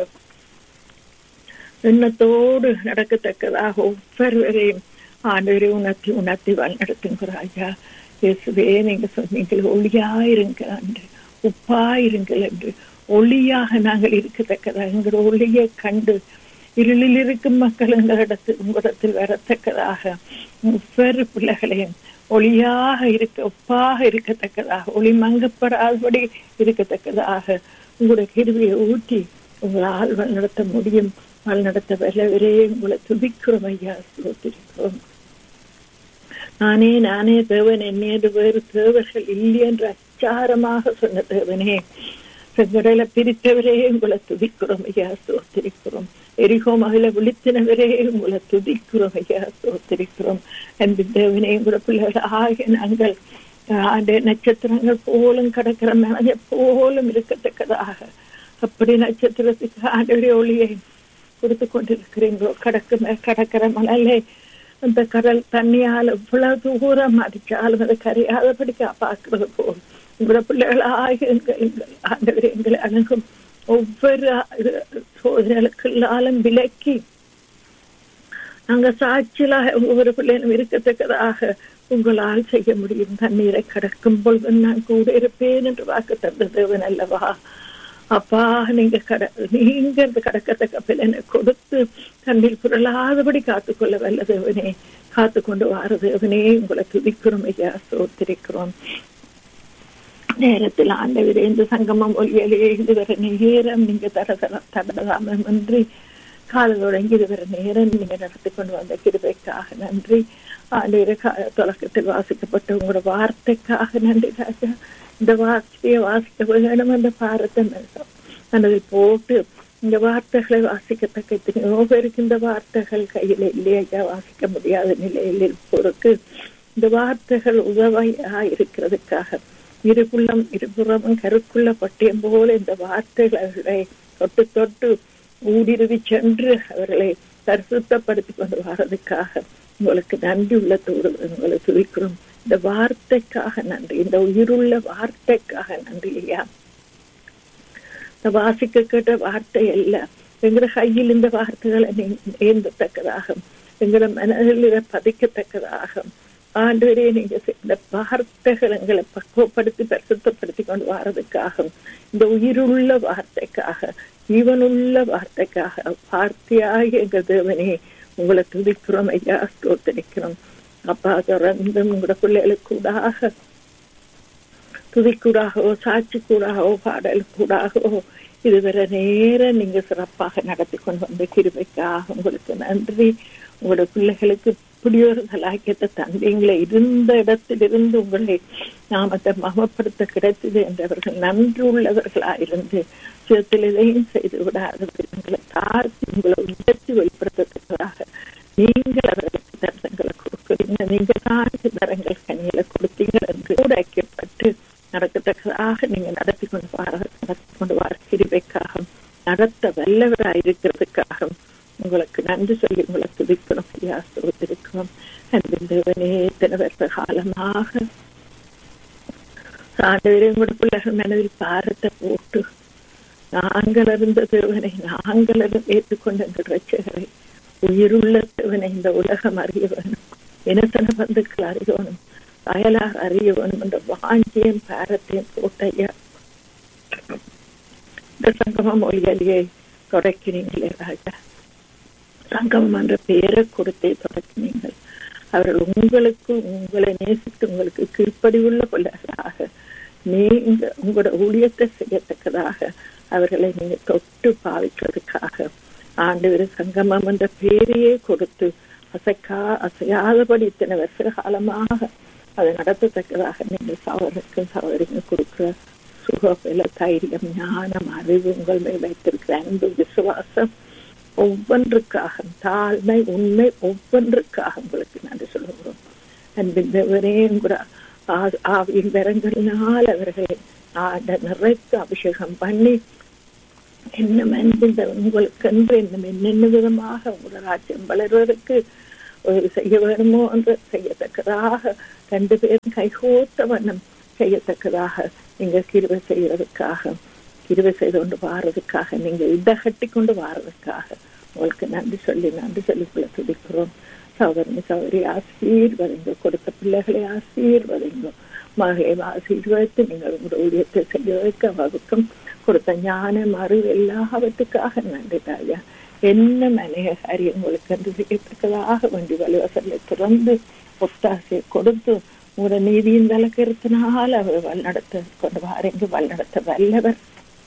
Speaker 1: எண்ணத்தோடு நடக்கத்தக்கதாக ஒவ்வொருவரையும் ஆண்டவரை உணர்த்தி உணர்த்தி வழிநடத்துங்கிறாயா இயேசுவே நீங்க சொன்னீங்கள் ஒளியாயிருங்க என்று உப்பாயிருங்கள் என்று ஒளியாக நாங்கள் இருக்கத்தக்கதாக எங்கள் ஒளியை கண்டு இருளில் இருக்கும் மக்கள் எங்களிடத்தில் உங்களிடத்தில் வரத்தக்கதாக ஒவ்வொரு பிள்ளைகளையும் ஒளியாக இருக்க ஒப்பாக இருக்கத்தக்கதாக ஒளி மங்கப்படாதபடி இருக்கத்தக்கதாக உங்களுடைய கிருவியை ஊட்டி உங்களால் வழிநடத்த முடியும் வழிநடத்த வல்லவரே உங்களை துதிக்கிறோம் ஐயா ஸ்தோத்திரிக்கிறோம் நானே நானே தேவன் என்னேது வேறு தேவர்கள் இல்லை என்று அச்சாரமாக சொன்ன தேவனே செங்கடலை பிரித்தவரே உங்களை துதிக்கிறோம் ஐயா ஸ்தோத்திரிக்கிறோம் எரிகோ மகள விழித்தினவரே உங்களை துதிக்கிறோம் ஐயா ஸ்தோத்திரிக்கிறோம் அன்பின் தேவனே உங்களை பிள்ளைகள் ஆகிய நாங்கள் ஆண்டு நட்சத்திரங்கள் போலும் கடக்கிற மனதை போலும் இருக்கத்தக்கதாக அப்படி நட்சத்திரத்துக்கு ஆண்டவரே ஒளியை கொடுத்து கொண்டிருக்கிறீங்களோ கடக்கு கடக்கிற மணலை அந்த கடல் தண்ணியால் இவ்வளவு தூரம் அடிச்சாலும் அதை கரையாதபடி காப்பாக்குறது போல் உங்களோட பிள்ளைகளாக எங்கள் எங்கள் ஆண்டவர் எங்களை அணுகும் ஒவ்வொரு சோதனைகளுக்குள்ளாலும் விலக்கி நாங்க சாட்சியலாக ஒவ்வொரு பிள்ளைகளும் இருக்கத்தக்கதாக உங்களால் செய்ய முடியும் தண்ணீரை கடக்கும் பொழுது நான் கூட இருப்பேன் என்று வாக்கு தந்த தேவன் அல்லவா அப்பா நீங்க கட நீங்க இந்த கடக்கத்தக்க பிள்ளனை கொடுத்து தண்ணீர் புரளாதபடி காத்துக்கொள்ள வல்ல தேவனே காத்து கொண்டு வார தேவனே உங்களை துதிக்கிறோம் ஐயா சோத்திரிக்கிறோம் நேரத்தில் ஆண்டவரே இந்த சங்கமம் ஒலியலே இதுவரை நேரம் நீங்க தர தர தடதாமின்றி கால தொடங்கி இதுவரை நேரம் நீங்க நடத்தி கொண்டு வந்த கிருபைக்காக நன்றி ஆண்டவரே தொடக்கத்தில் வாசிக்கப்பட்ட உங்களோட வார்த்தைக்காக நன்றி ராஜா இந்த வார்த்தையை வாசிக்க வேணும் என்ற பாரத்தை மனதில் போட்டு இந்த வார்த்தைகளை வாசிக்கத்தக்க எத்தனையோ பேருக்கு இந்த வார்த்தைகள் கையில் இல்லையா வாசிக்க முடியாத நிலையில் இருப்போருக்கு இந்த வார்த்தைகள் உதவியா இருக்கிறதுக்காக இருகுள்ளம் இருபுறமும் கருக்குள்ள பட்டியம் போல இந்த வார்த்தைகள் அவர்களை தொட்டு தொட்டு ஊடுருவி சென்று அவர்களை பரிசுத்தப்படுத்தி கொண்டு வர்றதுக்காக உங்களுக்கு நன்றி உள்ளத்தோடு உங்களை துதிக்கிறோம் இந்த வார்த்தைக்காக நன்றி இந்த உயிருள்ள வார்த்தைக்காக நன்றி ஐயா இந்த வாசிக்க கேட்ட வார்த்தை அல்ல எங்கட கையில் இந்த வார்த்தைகளை ஏந்தத்தக்கதாக எங்கட மனதில் பதிக்கத்தக்கதாக ஆண்டவரே நீங்க இந்த வார்த்தைகள் எங்களை பக்குவப்படுத்தி பரிசுத்தப்படுத்தி கொண்டு வர்றதுக்காக இந்த உயிருள்ள வார்த்தைக்காக ஜீவனுள்ள வார்த்தைக்காக வார்த்தையாக எங்க தேவனே உங்களை துதிக்கிறோம் ஐயா ஸ்தோத்தரிக்கிறோம் அப்பா தொடர்ந்து உங்களோட பிள்ளைகளுக்கு கூடாக துதிக்கூடாகவோ சாட்சி கூடாகவோ பாடல் கூடாகவோ இதுவரை நேரம் நீங்க சிறப்பாக நடத்தி கொண்டு வந்த கிருபைக்காக உங்களுக்கு நன்றி உங்களோட பிள்ளைகளுக்கு இப்படி ஒரு கலாக்கியத்தை தந்தீங்களே இருந்த இடத்திலிருந்து உங்களை நாமத்தை மகப்படுத்த கிடைத்தது என்றவர்கள் நன்றி உள்ளவர்களாயிருந்து சுயத்தில் இதையும் செய்து விடாதவர்கள் எங்களை தாழ்த்தி உங்களை உயர்த்தி வெளிப்படுத்தத்தக்கதாக நீங்கள் அவர்களுக்கு தரங்களை கொடுக்குறீங்க நீங்க தான் தரங்கள் கனியில கொடுத்தீங்க என்று கூட ஐக்கியப்பட்டு நடக்கத்தக்கதாக நீங்க நடத்தி கொண்டு வர நடத்தி கொண்டு வர கிருபைக்காக நடத்த வல்லவராயிருக்கிறதுக்காக உங்களுக்கு நன்றி சொல்லி உங்களை துதிக்கணும் ஐயா சோதிருக்கிறோம் அன்பின் தேவனே இத்தனை வருஷ காலமாக ஆண்டவரே உங்களோட பிள்ளைகள் மனதில் பாரத்தை போட்டு நாங்கள் இருந்த தேவனை நாங்கள் ஏற்றுக்கொண்ட எங்கள் ரட்சகரை உயிருள்ள தேவனை இந்த உலகம் அறிய வேணும் இனத்தன பந்துக்கள் அறிய வேணும் அயலார் அறிய வேணும் என்ற வாஞ்சியும் பாரத்தையும் போட்டையா இந்த சங்கமம் மொழியலியை தொடக்கினீங்களே ராஜா சங்கமம் என்ற பெயரை கொடுத்தே தொடக்கினீங்கள் அவர்கள் உங்களுக்கு உங்களை நேசித்து உங்களுக்கு கீழ்ப்படிவுள்ள பிள்ளைகளாக நீங்க உங்களோட ஊழியத்தை செய்யத்தக்கதாக அவர்களை நீங்க தொட்டு பாவிக்கிறதுக்காக ஆண்டு சங்கமம் என்ற பேரையே கொடுத்து அசைக்கா அசையாதபடி இத்தனை வருஷ காலமாக அதை நடத்தத்தக்கதாக நீங்கள் சகோதரருக்கும் சகோதரிக்கும் கொடுக்கிற சுகபல தைரியம் ஞானம் அறிவு உங்கள் மேல் வைத்திருக்கிற அன்பு விசுவாசம் ஒவ்வொன்றுக்காக தாழ்மை உண்மை ஒவ்வொன்றுக்காக உங்களுக்கு நன்றி சொல்லுகிறோம்
Speaker 4: அன்பின் தேவனேயும் கூட ஆ- ஆவியின் வரங்களினால் அவர்களை ஆண்ட நிறைத்து அபிஷேகம் பண்ணி என்ன மனித உங்களுக்கு இன்னும் என்னென்ன விதமாக உங்களோட ராஜ்யம் வளர்வதற்கு ஒரு செய்ய வேணுமோ என்று செய்யத்தக்கதாக ரெண்டு பேரும் கைகோத்த வண்ணம் செய்யத்தக்கதாக நீங்க கிருவை செய்வதற்காக கிருவை செய்து கொண்டு வாரதுக்காக நீங்க இதை கட்டி கொண்டு வாரதுக்காக உங்களுக்கு நன்றி சொல்லி நன்றி சொல்லி உங்களை துடிக்கிறோம் சகோதரனி சகோதரி ஆசீர்வதிங்க கொடுத்த பிள்ளைகளை ஆசீர்வதிங்க மகளை ஆசீர்வதித்து நீங்கள் உங்களுடைய ஊழியத்தை செய்ய வைக்க வகுக்கும் கொடுத்த ஞானம் அறிவு எல்லாவற்றுக்காக நன்றி தாயா என்ன மனைய காரியம் உங்களுக்கு என்று செய்யத்தக்கதாக வேண்டி வலுவசலை திறந்து ஒத்தாசையை கொடுத்து உங்களோட நீதியின் விளக்கிறதுனால் அவர் வழிநடத்த கொண்டு வாரீங்க வழிநடத்த வல்லவர்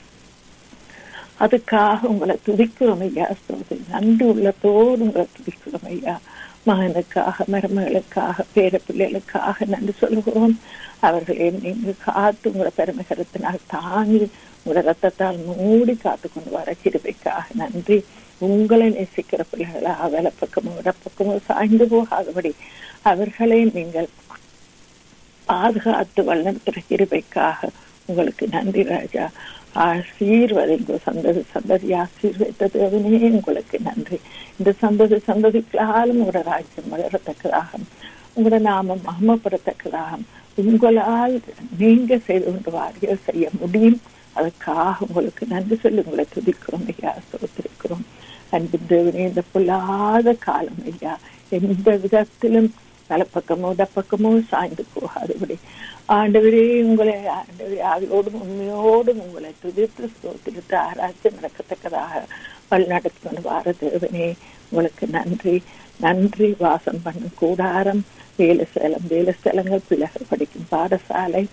Speaker 4: அதுக்காக உங்களை துதிக்கிறோம் ஐயா ஸ்தோத்திரி நன்றி உள்ளத்தோடு உங்களை துதிக்கிறோம் ஐயா மகனுக்காக மருமகளுக்காக பேர பிள்ளைகளுக்காக நன்றி சொல்லுகிறோம் அவர்களை நீங்கள் காத்து உங்களை பெருமைகரத்தினால் தாங்கி உங்களோட ரத்தத்தால் மூடி காத்து கொண்டு வர கிருபைக்காக நன்றி உங்களை நேசிக்கிற பிள்ளைகளா அவல பக்கமோ இடப்பக்கமோ சாய்ந்து போகாதபடி அவர்களை நீங்கள் பாதுகாத்து வளர்த்துற கிருபைக்காக உங்களுக்கு நன்றி ராஜா ஆசீர்வதிங்கோ சந்ததி சந்ததி ஆசீர்வதித்த தேவனே உங்களுக்கு நன்றி இந்த சந்ததி சந்ததிகளாலும் உங்களோட ராஜ்யம் வளரத்தக்கதாக உங்களோட நாமம் மகமப்படத்தக்கதாக உங்களால் நீங்க செய்து கொண்டு வாரியல் செய்ய முடியும் அதுக்காக உங்களுக்கு நன்றி சொல்லி உங்களை துதிக்கிறோம் ஐயா சோத்திருக்கிறோம் அன்பு தேவனே இந்த பொல்லாத காலம் ஐயா எந்த விதத்திலும் தலைப்பக்கமோ இடப்பக்கமோ சாய்ந்து போகாதபடி ஆண்டவரே உங்களை ஆண்டவரே ஆவியோடும் உண்மையோடும் உங்களை துதித்து ஸ்தோத்திரித்து ஆராய்ச்சி நடக்கத்தக்கதாக வழிநடத்தி கொண்டு வார தேவனே உங்களுக்கு நன்றி நன்றி வாசம் பண்ணும் கூடாரம் வேலை ஸ்தலம் வேலை ஸ்தலங்கள் பிள்ளைகள் படிக்கும் பாடசாலை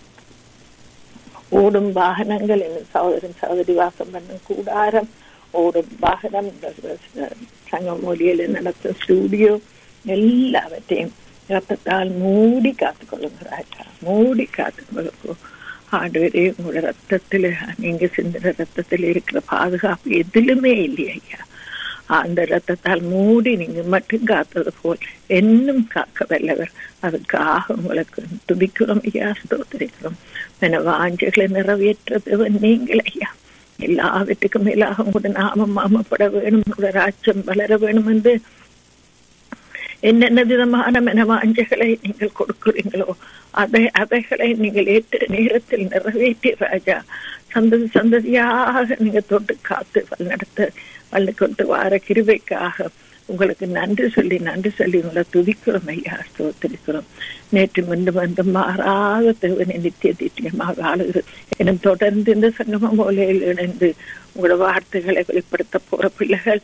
Speaker 4: ஓடும் வாகனங்கள் என்ன சகோதரன் சகோதரி வாசம் பண்ணும் கூடாரம் ஓடும் வாகனம் சங்க மொழியில நடத்தும் ஸ்டூடியோ எல்லாவற்றையும் ரத்தத்தால் மூடி காத்துக்கொள்ளுங்க ராஜா மூடி காத்துக்கொள்ளுங்க ஆண்டவரே உங்களோட ரத்தத்துல நீங்க சிந்தின ரத்தத்துல இருக்கிற பாதுகாப்பு எதிலுமே இல்லையா ஐயா அந்த ரத்தத்தால் மூடி நீங்க மட்டும் காத்தது போல் என்னும் காக்க வல்லவர் அதுக்காக உங்களுக்கு துதிக்கிறோம் ஐயா ஸ்தோத்திரிக்கிறோம் என வாஞ்சைகளை நிறைவேற்றது நீங்கள் ஐயா எல்லாவற்றுக்கும் மேலாக உங்களோட நாமம் மாமப்பட வேணும் உங்களோட ராஜ்யம் வளர வேணும் என்று என்னென்ன விதமான மனவாஞ்சைகளை நீங்கள் கொடுக்கிறீங்களோ அதை அவைகளை நீங்கள் ஏற்ற நேரத்தில் நிறைவேற்றி ராஜா சந்ததி சந்ததியாக நீங்க தொட்டு காத்து வழிநடத்த வள்ளி கொண்டு வார கிருவைக்காக உங்களுக்கு நன்றி சொல்லி நன்றி சொல்லி உங்களை துதிக்கிறோம் ஐயா ஸ்தோத்திரிக்கிறோம் நேற்று மீண்டும் வந்து மாறாத தேவனை நித்திய திட்டியமாக ஆளுகிறது எனும் தொடர்ந்து இந்த சங்கம மூலையில் இணைந்து உங்களோட வார்த்தைகளை வெளிப்படுத்த போற பிள்ளைகள்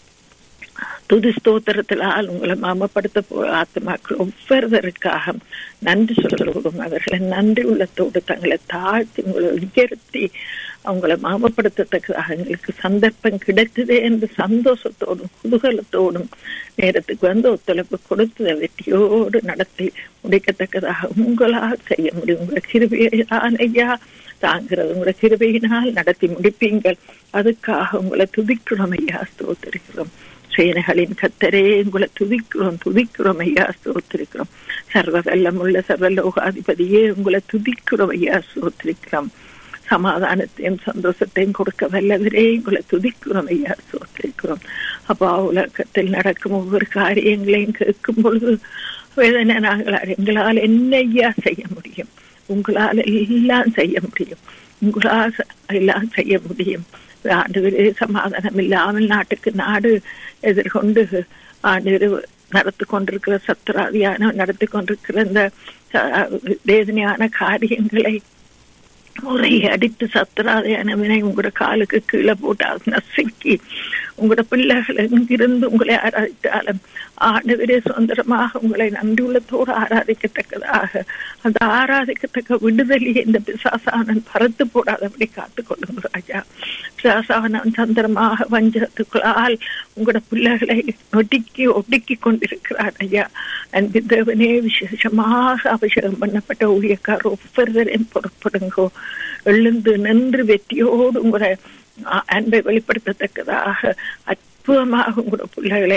Speaker 4: துதி ஸ்தோத்திரத்தினால் உங்களை மாமப்படுத்த போ ஆத்மாக்கள் ஒவ்வொருவருக்காக நன்றி சொல்லுவோம் அவர்களை நன்றி உள்ளத்தோடு தங்களை தாழ்த்தி உங்களை உயர்த்தி அவங்களை மாமப்படுத்தத்தக்கதாக எங்களுக்கு சந்தர்ப்பம் கிடைத்ததே என்று சந்தோஷத்தோடும் குதூகலத்தோடும் நேரத்துக்கு வந்து ஒத்துழைப்பு கொடுத்து வெற்றியோடு நடத்தி முடிக்கத்தக்கதாக உங்களால் செய்ய முடியும் உங்களை கிருபையான ஐயா தாங்கிறது உங்களை கிருபையினால் நடத்தி முடிப்பீங்கள் அதுக்காக உங்களை துதிக்கிறோம் ஐயா ஸ்தோத்திருக்கிறோம் சேனைகளின் கத்தரே உங்களை துதிக்கிறோம் துதிக்கிறோம் ஐயா ஸ்தோத்திருக்கிறோம் சர்வ வெள்ளமுள்ள சர்வ லோகாதிபதியே உங்களை துதிக்கிறோம் ஐயா ஸ்தோத்திருக்கிறோம் சமாதானத்தையும் சந்தோஷத்தையும் கொடுக்க வல்லவரே உங்களை துதிக்கிறோம் ஐயா சோத்திருக்கிறோம் அப்பா உலகத்தில் நடக்கும் ஒவ்வொரு காரியங்களையும் கேட்கும் பொழுது வேதனை நாங்கள் எங்களால் என்ன ஐயா செய்ய முடியும் உங்களால் எல்லாம் செய்ய முடியும் உங்களால் எல்லாம் செய்ய முடியும் ஆண்டு சமாதானம் இல்லாமல் நாட்டுக்கு நாடு எதிர்கொண்டு ஆண்டு நடத்தி கொண்டிருக்கிற சத்துராதியான நடத்தி கொண்டிருக்கிற இந்த வேதனையான காரியங்களை முறை அடித்து சத்துராதையானவனை உங்களோட காலுக்கு கீழே போட்டு நசுக்கி உங்களோட பிள்ளைகள் எங்கிருந்து உங்களை ஆராதித்தாலும் ஆண்டவரே சுதந்திரமாக உங்களை நன்றியுள்ளத்தோடு ஆராதிக்கத்தக்கதாக அந்த ஆராதிக்கத்தக்க விடுதலையை இந்த பிசாசானன் பறத்து போடாதபடி காத்துக்கொள்ளுங்க ராஜா பிசாசானன் சந்திரமாக வஞ்சத்துக்களால் உங்களோட பிள்ளைகளை ஒடுக்கி ஒடுக்கி கொண்டிருக்கிறார் ஐயா அன்பு தேவனே விசேஷமாக அபிஷேகம் பண்ணப்பட்ட ஊழியக்கார் ஒவ்வொருவரையும் புறப்படுங்கோ எழுந்து நின்று வெற்றியோடு உங்களை அன்பை வெளிப்படுத்தத்தக்கதாக அற்புதமாக உங்களோட பிள்ளைகளை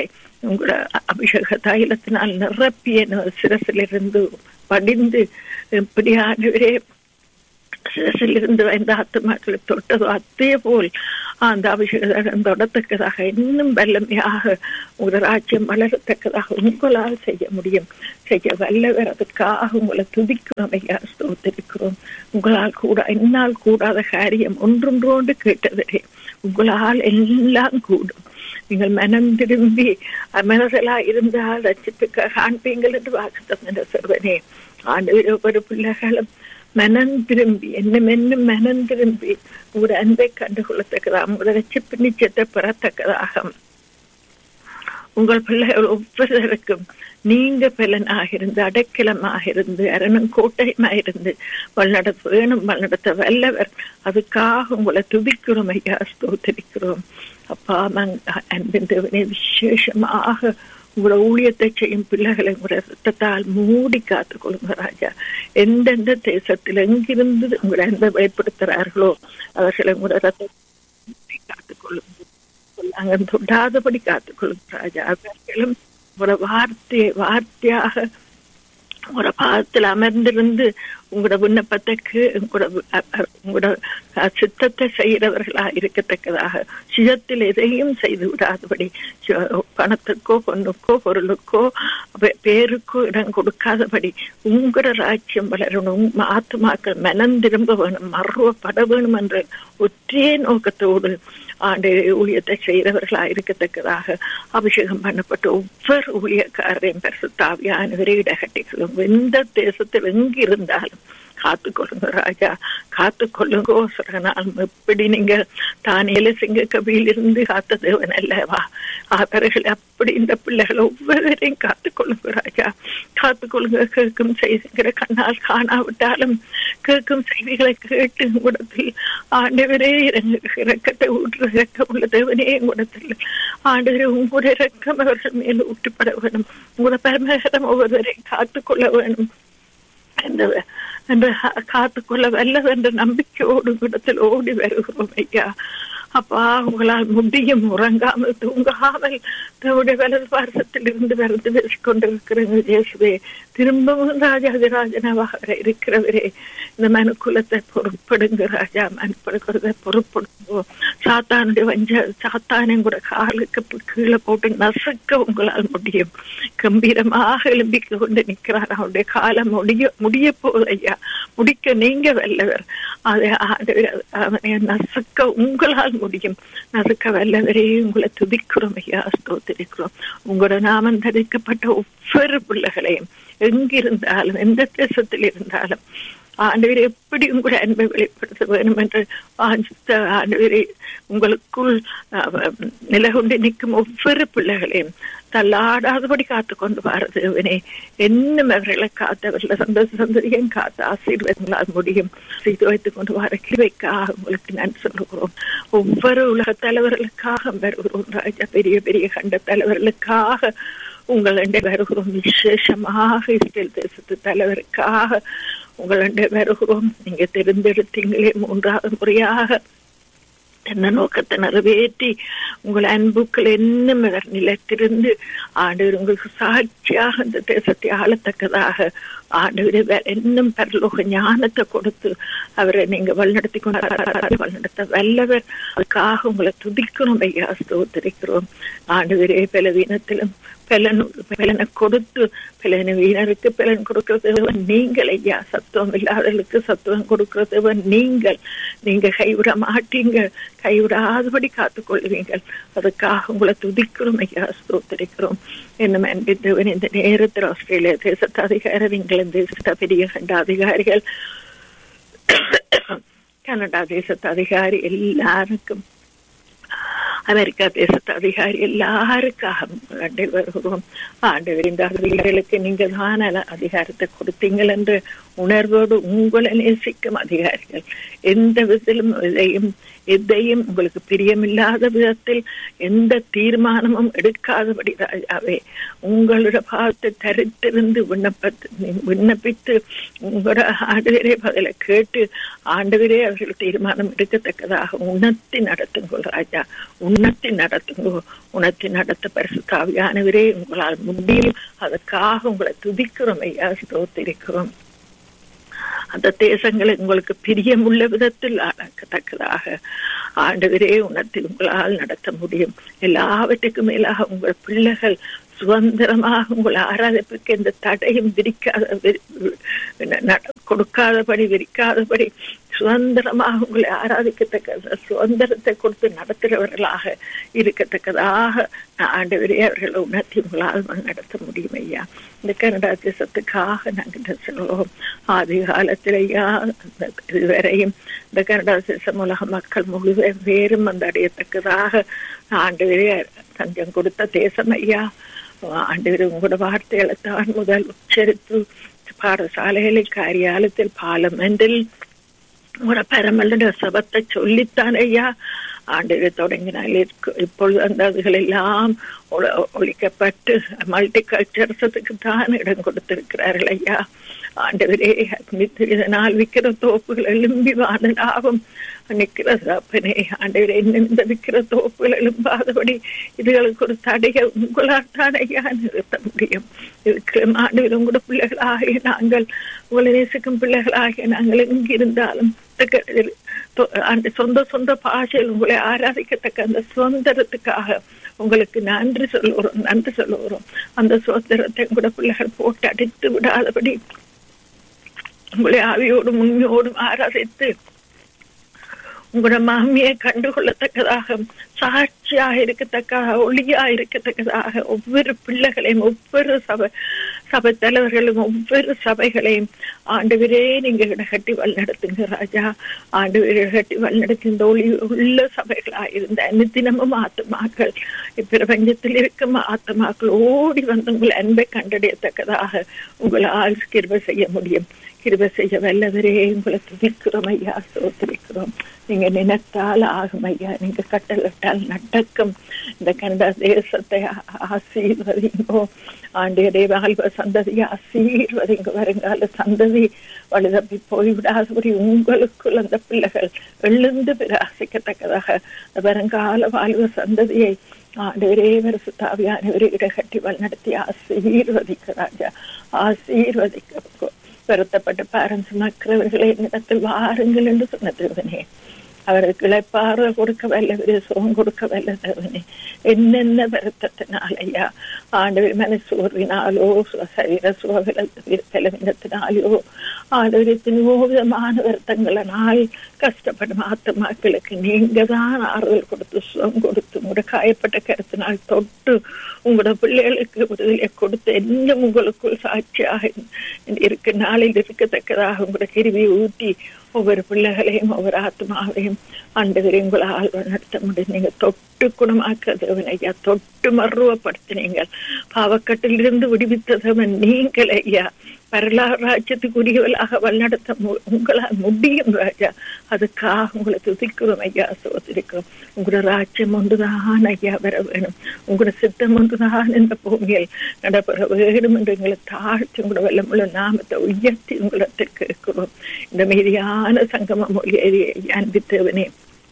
Speaker 4: உங்களோட அபிஷேக தைலத்தினால் நிரப்பிய சிரசிலிருந்து படிந்து இப்படியானவரே சிரசிலிருந்து வந்த ஆத்மாக்களை தொட்டதோ அதே போல் அந்த அபிஷேகம் தொடத்தக்கதாக இன்னும் வல்லமையாக ஒரு ராஜ்யம் வளரத்தக்கதாக உங்களால் செய்ய முடியும் செய்ய வல்லவர் அதுக்காக உங்களை துதிக்கிறோம் ஐயா ஸ்தோத்திருக்கிறோம் உங்களால் கூட என்னால் கூடாத காரியம் ஒன்றொன்றோண்டு கேட்டதே உங்களால் எல்லாம் கூடும் நீங்கள் மனம் திரும்பி மனதலா இருந்தால் ரச்சித்துக்க காண்பீங்கள் என்று வாக்குத்தம் என்ற சிறுவனே ஆண்டு ஒரு பிள்ளைகளும் மனம் திரும்பி என்னும் என்னும் மனம் திரும்பி உங்களோட அன்பை கண்டுகொள்ளத்தக்கதாக உங்களோட ரட்சிப்பு நிச்சயத்தை பெறத்தக்கதாக உங்கள் பிள்ளைகள் ஒவ்வொருவருக்கும் நீங்க பலனாக இருந்து அடைக்கலமாக இருந்து அரணம் கோட்டையமாக இருந்து வழிநடத்த வேணும் வழிநடத்த வல்லவர் அதுக்காக உங்களை துதிக்கிறோம் ஐயா ஸ்தோத்தரிக்கிறோம் அப்பா அன்பின் தேவனே விசேஷமாக உங்களோட ஊழியத்தை செய்யும் பிள்ளைகளை உங்களோட ரத்தத்தால் மூடி காத்துக் கொள்ளுங்க ராஜா எந்தெந்த தேசத்தில் எங்கிருந்து உங்களை எந்த வெளிப்படுத்துறார்களோ அவர்களை உங்களோட ரத்தத்தை காத்துக் கொள்ளுங்க அங்க தொடாதபடி காத்துக் கொள்ளுங்க ராஜா அவர்களும் உங்களோட வார்த்தையை வார்த்தையாக உங்களோட பாதத்தில் அமர்ந்திருந்து உங்களோட விண்ணப்பத்துக்கு உங்களோட உங்களோட சித்தத்தை செய்கிறவர்களா இருக்கத்தக்கதாக சுயத்தில் எதையும் செய்து விடாதபடி பணத்துக்கோ பொண்ணுக்கோ பொருளுக்கோ பேருக்கோ இடம் கொடுக்காதபடி உங்களோட ராஜ்யம் வளரணும் ஆத்துமாக்கள் மனம் திரும்ப வேணும் மறுவப்பட வேணும் என்ற ஒற்றே நோக்கத்தோடு ஆண்டு ஊழியத்தை செய்கிறவர்களா இருக்கத்தக்கதாக அபிஷேகம் பண்ணப்பட்ட ஒவ்வொரு ஊழியக்காரரையும் பரிசுத்தாவியானவரை இடகட்டிகளும் எந்த தேசத்தில் எங்கிருந்தாலும் காத்துக்கொள்ளுங்க ராஜா காத்துக்கொள்ளுங்கோ சொல்றனால் எப்படி நீங்க தானியல சிங்க கபியிலிருந்து காத்த தேவன் அல்லவா அவர்கள் அப்படி இந்த பிள்ளைகள் ஒவ்வொருவரையும் காத்துக்கொள்ளுங்க ராஜா காத்துக்கொள்ளுங்க கேட்கும் செய்திங்கிற கண்ணால் காணாவிட்டாலும் கேட்கும் செய்திகளை கேட்டு கூடத்தில் ஆண்டவரே இறக்கத்தை ஊற்று இறக்கம் உள்ள தேவனே கூடத்தில் ஆண்டவரே உங்களுடைய இறக்கம் அவர்கள் மேல் ஊற்றப்பட வேணும் உங்களோட பரமகரம் ஒவ்வொருவரையும் காத்துக்கொள்ள வேணும் என்று என்று காத்துக்கொள்ள வல்லது என்ற நம்பிக்கையோடு இடத்தில் ஓடி வருகிறோம் ஐயா அப்பா உங்களால் முடியும் உறங்காமல் தூங்காமல் தன்னுடைய வலது பாரசத்தில் இருந்து வருந்து பேசிக்கொண்டிருக்கிறேங்க இயேசுவே திரும்பவும் ராஜாதிராஜனாக இருக்கிறவரே இந்த மனுக்குலத்தை பொறுப்படுங்க ராஜா மனுப்படுகிறத பொறுப்படுங்கோ சாத்தானுடைய வஞ்ச சாத்தானையும் கூட காலுக்கு கீழே போட்டு நசுக்க உங்களால் முடியும் கம்பீரமாக எழும்பிக் கொண்டு நிற்கிறார் அவருடைய காலம் முடிய முடிய போகுது ஐயா முடிக்க நீங்க வல்லவர் அதை அவனை நசுக்க உங்களால் முடியும் நசுக்க வல்லவரே உங்களை துதிக்கிறோம் ஐயா ஸ்தோத்திரிக்கிறோம் உங்களோட நாமம் தரிக்கப்பட்ட ஒவ்வொரு பிள்ளைகளையும் எங்கிருந்தாலும் எந்த தேசத்தில் இருந்தாலும் ஆண்டவரை எப்படி உங்களுடைய அன்பை வெளிப்படுத்த வேண்டும் என்று ஆண்டவரை உங்களுக்குள் நிலகொண்டு நிற்கும் ஒவ்வொரு பிள்ளைகளையும் தள்ளாடாதபடி காத்து கொண்டு வாரதேவனே என்னும் அவர்களை காத்து அவர்களை சந்தோஷ சந்ததியும் காத்து ஆசீர்வாதங்களால் முடியும் செய்து வைத்துக் கொண்டு வர கிருவைக்காக உங்களுக்கு நான் சொல்லுகிறோம் ஒவ்வொரு உலக தலைவர்களுக்காக வருகிறோம் ராஜா பெரிய பெரிய கண்ட தலைவர்களுக்காக உங்களுடைய வருகிறோம் விசேஷமாக இஸ்ரேல் தேசத்து தலைவருக்காக உங்களுடைய வருகிறோம் நீங்க தெரிந்தெடுத்தீங்களே மூன்றாவது முறையாக என்ன நோக்கத்தை நிறைவேற்றி உங்கள் அன்புக்கள் என்னும் அவர் நிலைத்திருந்து ஆண்டவர் உங்களுக்கு சாட்சியாக இந்த தேசத்தை ஆளத்தக்கதாக ஆண்டவர் இன்னும் பரலோக ஞானத்தை கொடுத்து அவரை நீங்க வழிநடத்தி கொண்டு வழிநடத்த வல்லவர் அதுக்காக உங்களை துதிக்கணும் ஐயா ஸ்தோத்திரிக்கிறோம் ஆண்டவரே பலவீனத்திலும் பலன் பலனை கொடுத்து பலன வீணருக்கு பலன் கொடுக்கிறது நீங்கள் ஐயா சத்துவம் இல்லாதவர்களுக்கு சத்துவம் கொடுக்கிறது நீங்கள் நீங்க கைவிட மாட்டீங்க கைவிடாதபடி காத்துக்கொள்வீங்கள் அதுக்காக உங்களை துதிக்கிறோம் ஐயா ஸ்தோத்தரிக்கிறோம் என்ன அன்பித்தவன் இந்த நேரத்தில் ஆஸ்திரேலியா தேசத்து அதிகாரி இங்கிலாந்து தேசத்த பெரிய கண்ட அதிகாரிகள் கனடா தேசத்து அதிகாரி எல்லாருக்கும் அமெரிக்கா தேசத்து அதிகாரி எல்லாருக்காக கண்டு வருகிறோம் ஆண்டவர் இந்த அதிகாரிகளுக்கு நீங்க தான் அதிகாரத்தை கொடுத்தீங்கள் என்று உணர்வோடு உங்களை நேசிக்கும் அதிகாரிகள் எந்த விதத்திலும் எதையும் எதையும் உங்களுக்கு பிரியமில்லாத விதத்தில் எந்த தீர்மானமும் எடுக்காதபடி ராஜாவே உங்களோட பார்த்து தரித்திருந்து விண்ணப்பத்து விண்ணப்பித்து உங்களோட ஆண்டுவரே பதில கேட்டு ஆண்டவரே அவர்கள் தீர்மானம் எடுக்கத்தக்கதாக உணர்த்தி நடத்துங்கள் ராஜா உணர்த்தி நடத்துங்கோ உணர்த்தி நடத்த பரிசுத்தாவியானவரே உங்களால் முடியும் அதற்காக உங்களை துதிக்கிறோம் ஐயா ஸ்தோத்திரிக்கிறோம் அந்த தேசங்களை உங்களுக்கு பிரியமுள்ள விதத்தில் ஆளாக்கத்தக்கதாக ஆண்டவரே உணர்த்தி உங்களால் நடத்த முடியும் எல்லாவற்றுக்கும் மேலாக உங்கள் பிள்ளைகள் சுதந்திரமாக உங்கள் ஆராதப்புக்கு எந்த தடையும் விரிக்காத கொடுக்காதபடி விரிக்காதபடி சுதந்திரமாக உங்களை ஆராதிக்கத்தக்க சுதந்திரத்தை கொடுத்து நடத்துகிறவர்களாக இருக்கத்தக்கதாக ஆண்டவரே அவர்களை உணர்த்தி உங்களால் நடத்த முடியும் ஐயா இந்த கனடா தேசத்துக்காக நாங்கள் சொல்லுவோம் ஆதி காலத்தில் ஐயா இதுவரையும் இந்த கனடா தேசம் உலக மக்கள் முழுவதும் வேறும் வந்து அடையத்தக்கதாக ஆண்டவரே தஞ்சம் கொடுத்த தேசம் ஐயா ஆண்டவர் உங்களோட வார்த்தைகளை தான் முதல் உச்சரித்து பாடசாலைகளில் காரியாலயத்தில் பார்லமெண்டில் உங்களோட பரமல்ல சபத்தை சொல்லித்தான் ஐயா ஆண்டு தொடங்கினால் இப்பொழுது அந்த அதுகள் எல்லாம் ஒழிக்கப்பட்டு மல்டி கல்ச்சரசத்துக்கு தான் இடம் கொடுத்திருக்கிறார்கள் ஐயா ஆண்டவரே இதனால் விற்கிற தோப்புகள் எழும்பி வானலாகும் நிற்கிற தப்பனே ஆண்டவரே இந்த விற்கிற தோப்புகள் எழும்பாதபடி இதுகளுக்கு ஒரு தடைய உங்களால் தான் ஐயா நிறுத்த முடியும் இருக்கிற ஆண்டவர் உங்களோட பிள்ளைகளாகிய நாங்கள் உங்களை நேசிக்கும் பிள்ளைகளாகிய நாங்கள் எங்கிருந்தாலும் அந்த சொந்த சொந்த பாஷையில் உங்களை ஆராதிக்கத்தக்க அந்த சுதந்திரத்துக்காக உங்களுக்கு நன்றி சொல்லுகிறோம் நன்றி சொல்லுகிறோம் அந்த சுதந்திரத்தை கூட பிள்ளைகள் போட்டு அடித்து விடாதபடி உங்களை ஆவியோடும் உண்மையோடும் ஆராதித்து உங்களோட மாமியை கண்டுகொள்ளத்தக்கதாக சாட்சியாக இருக்கத்தக்கதாக ஒளியா இருக்கத்தக்கதாக ஒவ்வொரு பிள்ளைகளையும் ஒவ்வொரு சபை சபை தலைவர்களும் ஒவ்வொரு சபைகளையும் ஆண்டு நீங்க இடகட்டி வழிநடத்துங்க ராஜா ஆண்டு இடகட்டி வழிநடத்தி இந்த ஒளி உள்ள சபைகளாக இருந்த அனுதினமும் ஆத்மாக்கள் இப்பிரபஞ்சத்தில் இருக்கும் ஆத்மாக்கள் ஓடி வந்து உங்கள் அன்பை கண்டறியத்தக்கதாக உங்களால் கிருப செய்ய முடியும் கிருப செய்ய வல்லவரே உங்களை துதிக்கிறோம் ஐயா சோத்திரிக்கிறோம் நீங்க நினைத்தால் ஆகும் ஐயா நீங்க கட்டளிட்டால் நடக்கும் இந்த கனடா தேசத்தை ஆசீர்வதிங்கோ ஆண்டியடைய வாழ்வ சந்ததியை ஆசீர்வதிங்க வருங்கால சந்ததி வலுதப்பி போய்விடாதபடி உங்களுக்குள் அந்த பிள்ளைகள் எழுந்து பிரகாசிக்கத்தக்கதாக வருங்கால வாழ்வ சந்ததியை ஆண்டவரே வருஷ தாவியானவரே இடகட்டி வழிநடத்தி ஆசீர்வதிக்க ராஜா ஆசீர்வதிக்க வருத்தப்பட்ட பேரண்ட்ஸ் மக்கிறவர்களை என்னிடத்தில் வாருங்கள் என்று சொன்ன தேவனே அவருக்கு இழைப்பாறு கொடுக்க வல்லவரே சுகம் கொடுக்க வல்லதவனே என்னென்ன வருத்தத்தினால் ஐயா ஆண்டவர் மனசோர்வினாலோ சரீர சுகவிலத்தினாலோ ஆண்டவரத்தின் விதமான வருத்தங்களினால் கஷ்டப்படும் ஆத்மாக்களுக்கு நீங்க தான் ஆறுதல் கொடுத்து சுகம் கொடுத்து உங்களோட காயப்பட்ட கருத்தினால் தொட்டு உங்களோட பிள்ளைகளுக்கு விடுதலை கொடுத்து என்ன உங்களுக்குள் சாட்சியாக இருக்க நாளில் இருக்கத்தக்கதாக உங்களோட கிருவி ஊட்டி ஒவ்வொரு பிள்ளைகளையும் ஒவ்வொரு ஆத்மாவையும் ஆண்டவரை உங்களால் நடத்த முடியும் நீங்க தொட்டு குணமாக்குறதவன் ஐயா தொட்டு மருவப்படுத்தினீங்கள் பாவக்கட்டிலிருந்து விடுவித்ததவன் நீங்கள் ஐயா வரலாறு ராஜ்யத்துக்குரியவளாக வழிநடத்த உங்களால் முடியும் ராஜா அதுக்காக உங்களை துதிக்கிறோம் ஐயா சோதரிக்கிறோம் உங்களோட ராஜ்யம் ஒன்றுதான் ஐயா வர வேணும் உங்களோட சித்தம் ஒன்றுதான் இந்த பூமியில் நடைபெற வேண்டும் என்று எங்களை தாழ்த்தி உங்களோட வெள்ளமுள்ள நாமத்தை உயர்த்தி உங்களிடத்திற்கு இருக்கிறோம் இந்த மீதியான சங்கம மொழியை அன்பித்தவனே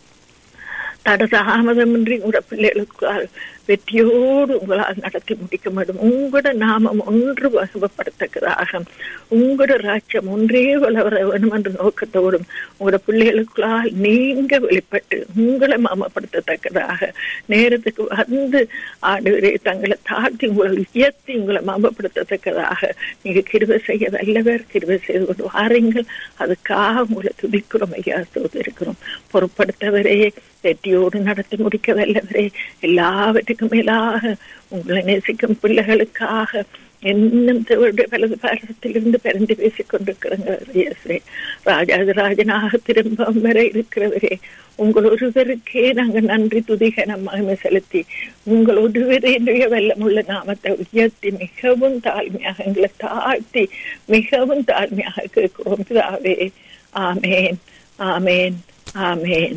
Speaker 4: தடதாமதமின்றி உங்களோட பிள்ளைகளுக்கால் வெற்றியோடு உங்களால் நடத்தி முடிக்க வேண்டும் உங்களோட நாமம் ஒன்று வசப்படுத்தக்கதாக உங்களோட ராஜ்யம் ஒன்றே வளர வேணும் என்ற நோக்கத்தோடும் உங்களோட பிள்ளைகளுக்களால் நீங்க வெளிப்பட்டு உங்களை மாமப்படுத்தத்தக்கதாக நேரத்துக்கு வந்து ஆண்டு தங்களை தாழ்த்தி உங்களை உயர்த்தி உங்களை மாமப்படுத்தத்தக்கதாக நீங்க கிருவை செய்ய வல்லவர் கிருவை செய்து கொண்டு வாருங்கள் அதுக்காக உங்களை துதிக்கிறோம் ஐயா இருக்கிறோம் பொருட்படுத்தவரே வெற்றியோடு நடத்தி முடிக்க வல்லவரே எல்லாவற்றுக்கும் மேலாக உங்களை நேசிக்கும் பிள்ளைகளுக்காக இன்னும் தேவருடைய வலது பாரதத்திலிருந்து பிறந்து பேசிக் கொண்டிருக்கிறவரே ராஜாதி ராஜனாக திரும்ப வரை இருக்கிறவரே உங்கள் ஒருவருக்கே நாங்கள் நன்றி துதிகன மகிமை செலுத்தி உங்கள் ஒருவரையுடைய வெள்ளமுள்ள நாமத்தை உயர்த்தி மிகவும் தாழ்மையாக எங்களை தாழ்த்தி மிகவும் தாழ்மையாக கேட்கிறோம் பிதாவே ஆமேன் ஆமேன் ஆமேன்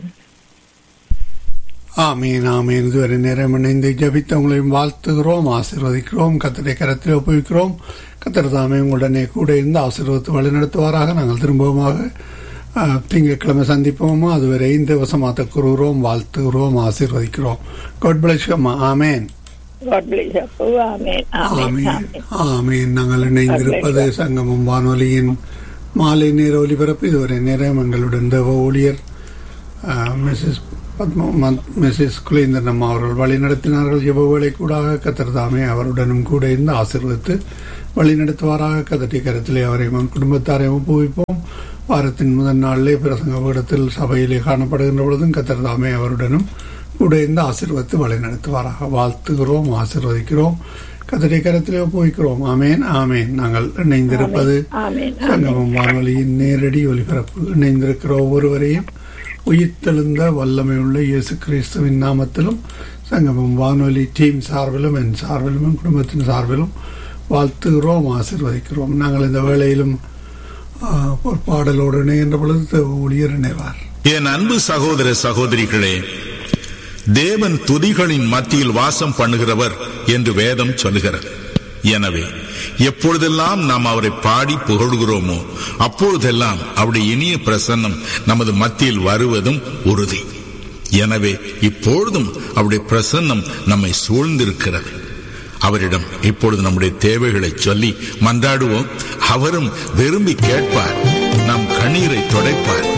Speaker 2: ஆமீன் ஆமீன் இதுவரை நேரம் இணைந்து ஜபித்து உங்களையும் வாழ்த்துகிறோம் ஆசீர்வதிக்கிறோம் கத்தரை கரத்தில் ஒப்புவிக்கிறோம் கத்தர் தாமே உங்களுடனே கூட இருந்து ஆசீர்வத்து வழிநடத்துவாராக நாங்கள் திரும்பவுமாக அஹ், திங்கட்கிழமை சந்திப்போமா அதுவரை இந்த வசமாத்த கூறுகிறோம் வாழ்த்துகிறோம் ஆசீர்வதிக்கிறோம் காட் பிளஸ் ஆமேன்
Speaker 4: God bless you. ஆமேன் ஆமேன்
Speaker 2: ஆமீன்
Speaker 4: ஆமேன்
Speaker 2: ஆமீன் நாங்கள் இணைந்திருப்பது சங்கமம் வானொலியின் மாலை நேர ஒலிபரப்பு இதுவரை நேரம் எங்களுடன் தேவ ஊழியர் அஹ், மிஸ்ஸஸ் பத்மா மிஸ்ஸஸ் குலேந்திரன் அம்மா அவர்கள் வழி நடத்தினார்கள் ஜெப வேலை கூடாக கத்தர் தாமே அவருடனும் கூட இருந்து ஆசீர்வதித்து வழி நடத்துவாராக கதட்டி கரத்திலே அவரையும் குடும்பத்தாரையும் ஒப்புவிப்போம் வாரத்தின் முதல் நாளிலே பிரசங்க பீடத்தில் சபையிலே காணப்படுகின்ற பொழுதும் கத்தர் தாமே அவருடனும் கூட இருந்து ஆசீர்வதித்து வழி நடத்துவாராக வாழ்த்துகிறோம் ஆசீர்வதிக்கிறோம் கத்தடி கரத்திலே ஒப்புவிக்கிறோம் ஆமேன் ஆமேன் நாங்கள் இணைந்திருப்பது
Speaker 4: ஆமேன்
Speaker 2: சங்கமம் வானொலியின் நேரடி ஒலிபரப்பு இணைந்திருக்கிற ஒவ்வொருவரையும் உயிர்த்தெழுந்த வல்லமையுள்ள இயேசு கிறிஸ்துவின் நாமத்திலும் சங்கமம் வானொலி டீம் சார்பிலும் என் சார்பிலும் என் குடும்பத்தின் சார்பிலும் வாழ்த்துகிறோம் ஆசீர்வதிக்கிறோம் நாங்கள் இந்த வேளையிலும் ஆ, ஒரு பாடலோடு இணைகின்ற பொழுது தேவ ஊழியர் இணைவார்
Speaker 5: என் அன்பு சகோதர சகோதரிகளே தேவன் துதிகளின் மத்தியில் வாசம் பண்ணுகிறவர் என்று வேதம் சொல்லுகிறது எனவே எப்பொழுதெல்லாம் நாம் அவரை பாடி புகழ்கிறோமோ அப்பொழுதெல்லாம் அவருடைய இனிய பிரசன்னம் நமது மத்தியில் வருவதும் உறுதி எனவே இப்பொழுதும் அவருடைய பிரசன்னம் நம்மை சூழ்ந்திருக்கிறது அவரிடம் இப்பொழுது நம்முடைய தேவைகளை சொல்லி மன்றாடுவோம் அவரும் விரும்பி கேட்பார் நம் கண்ணீரை துடைப்பார்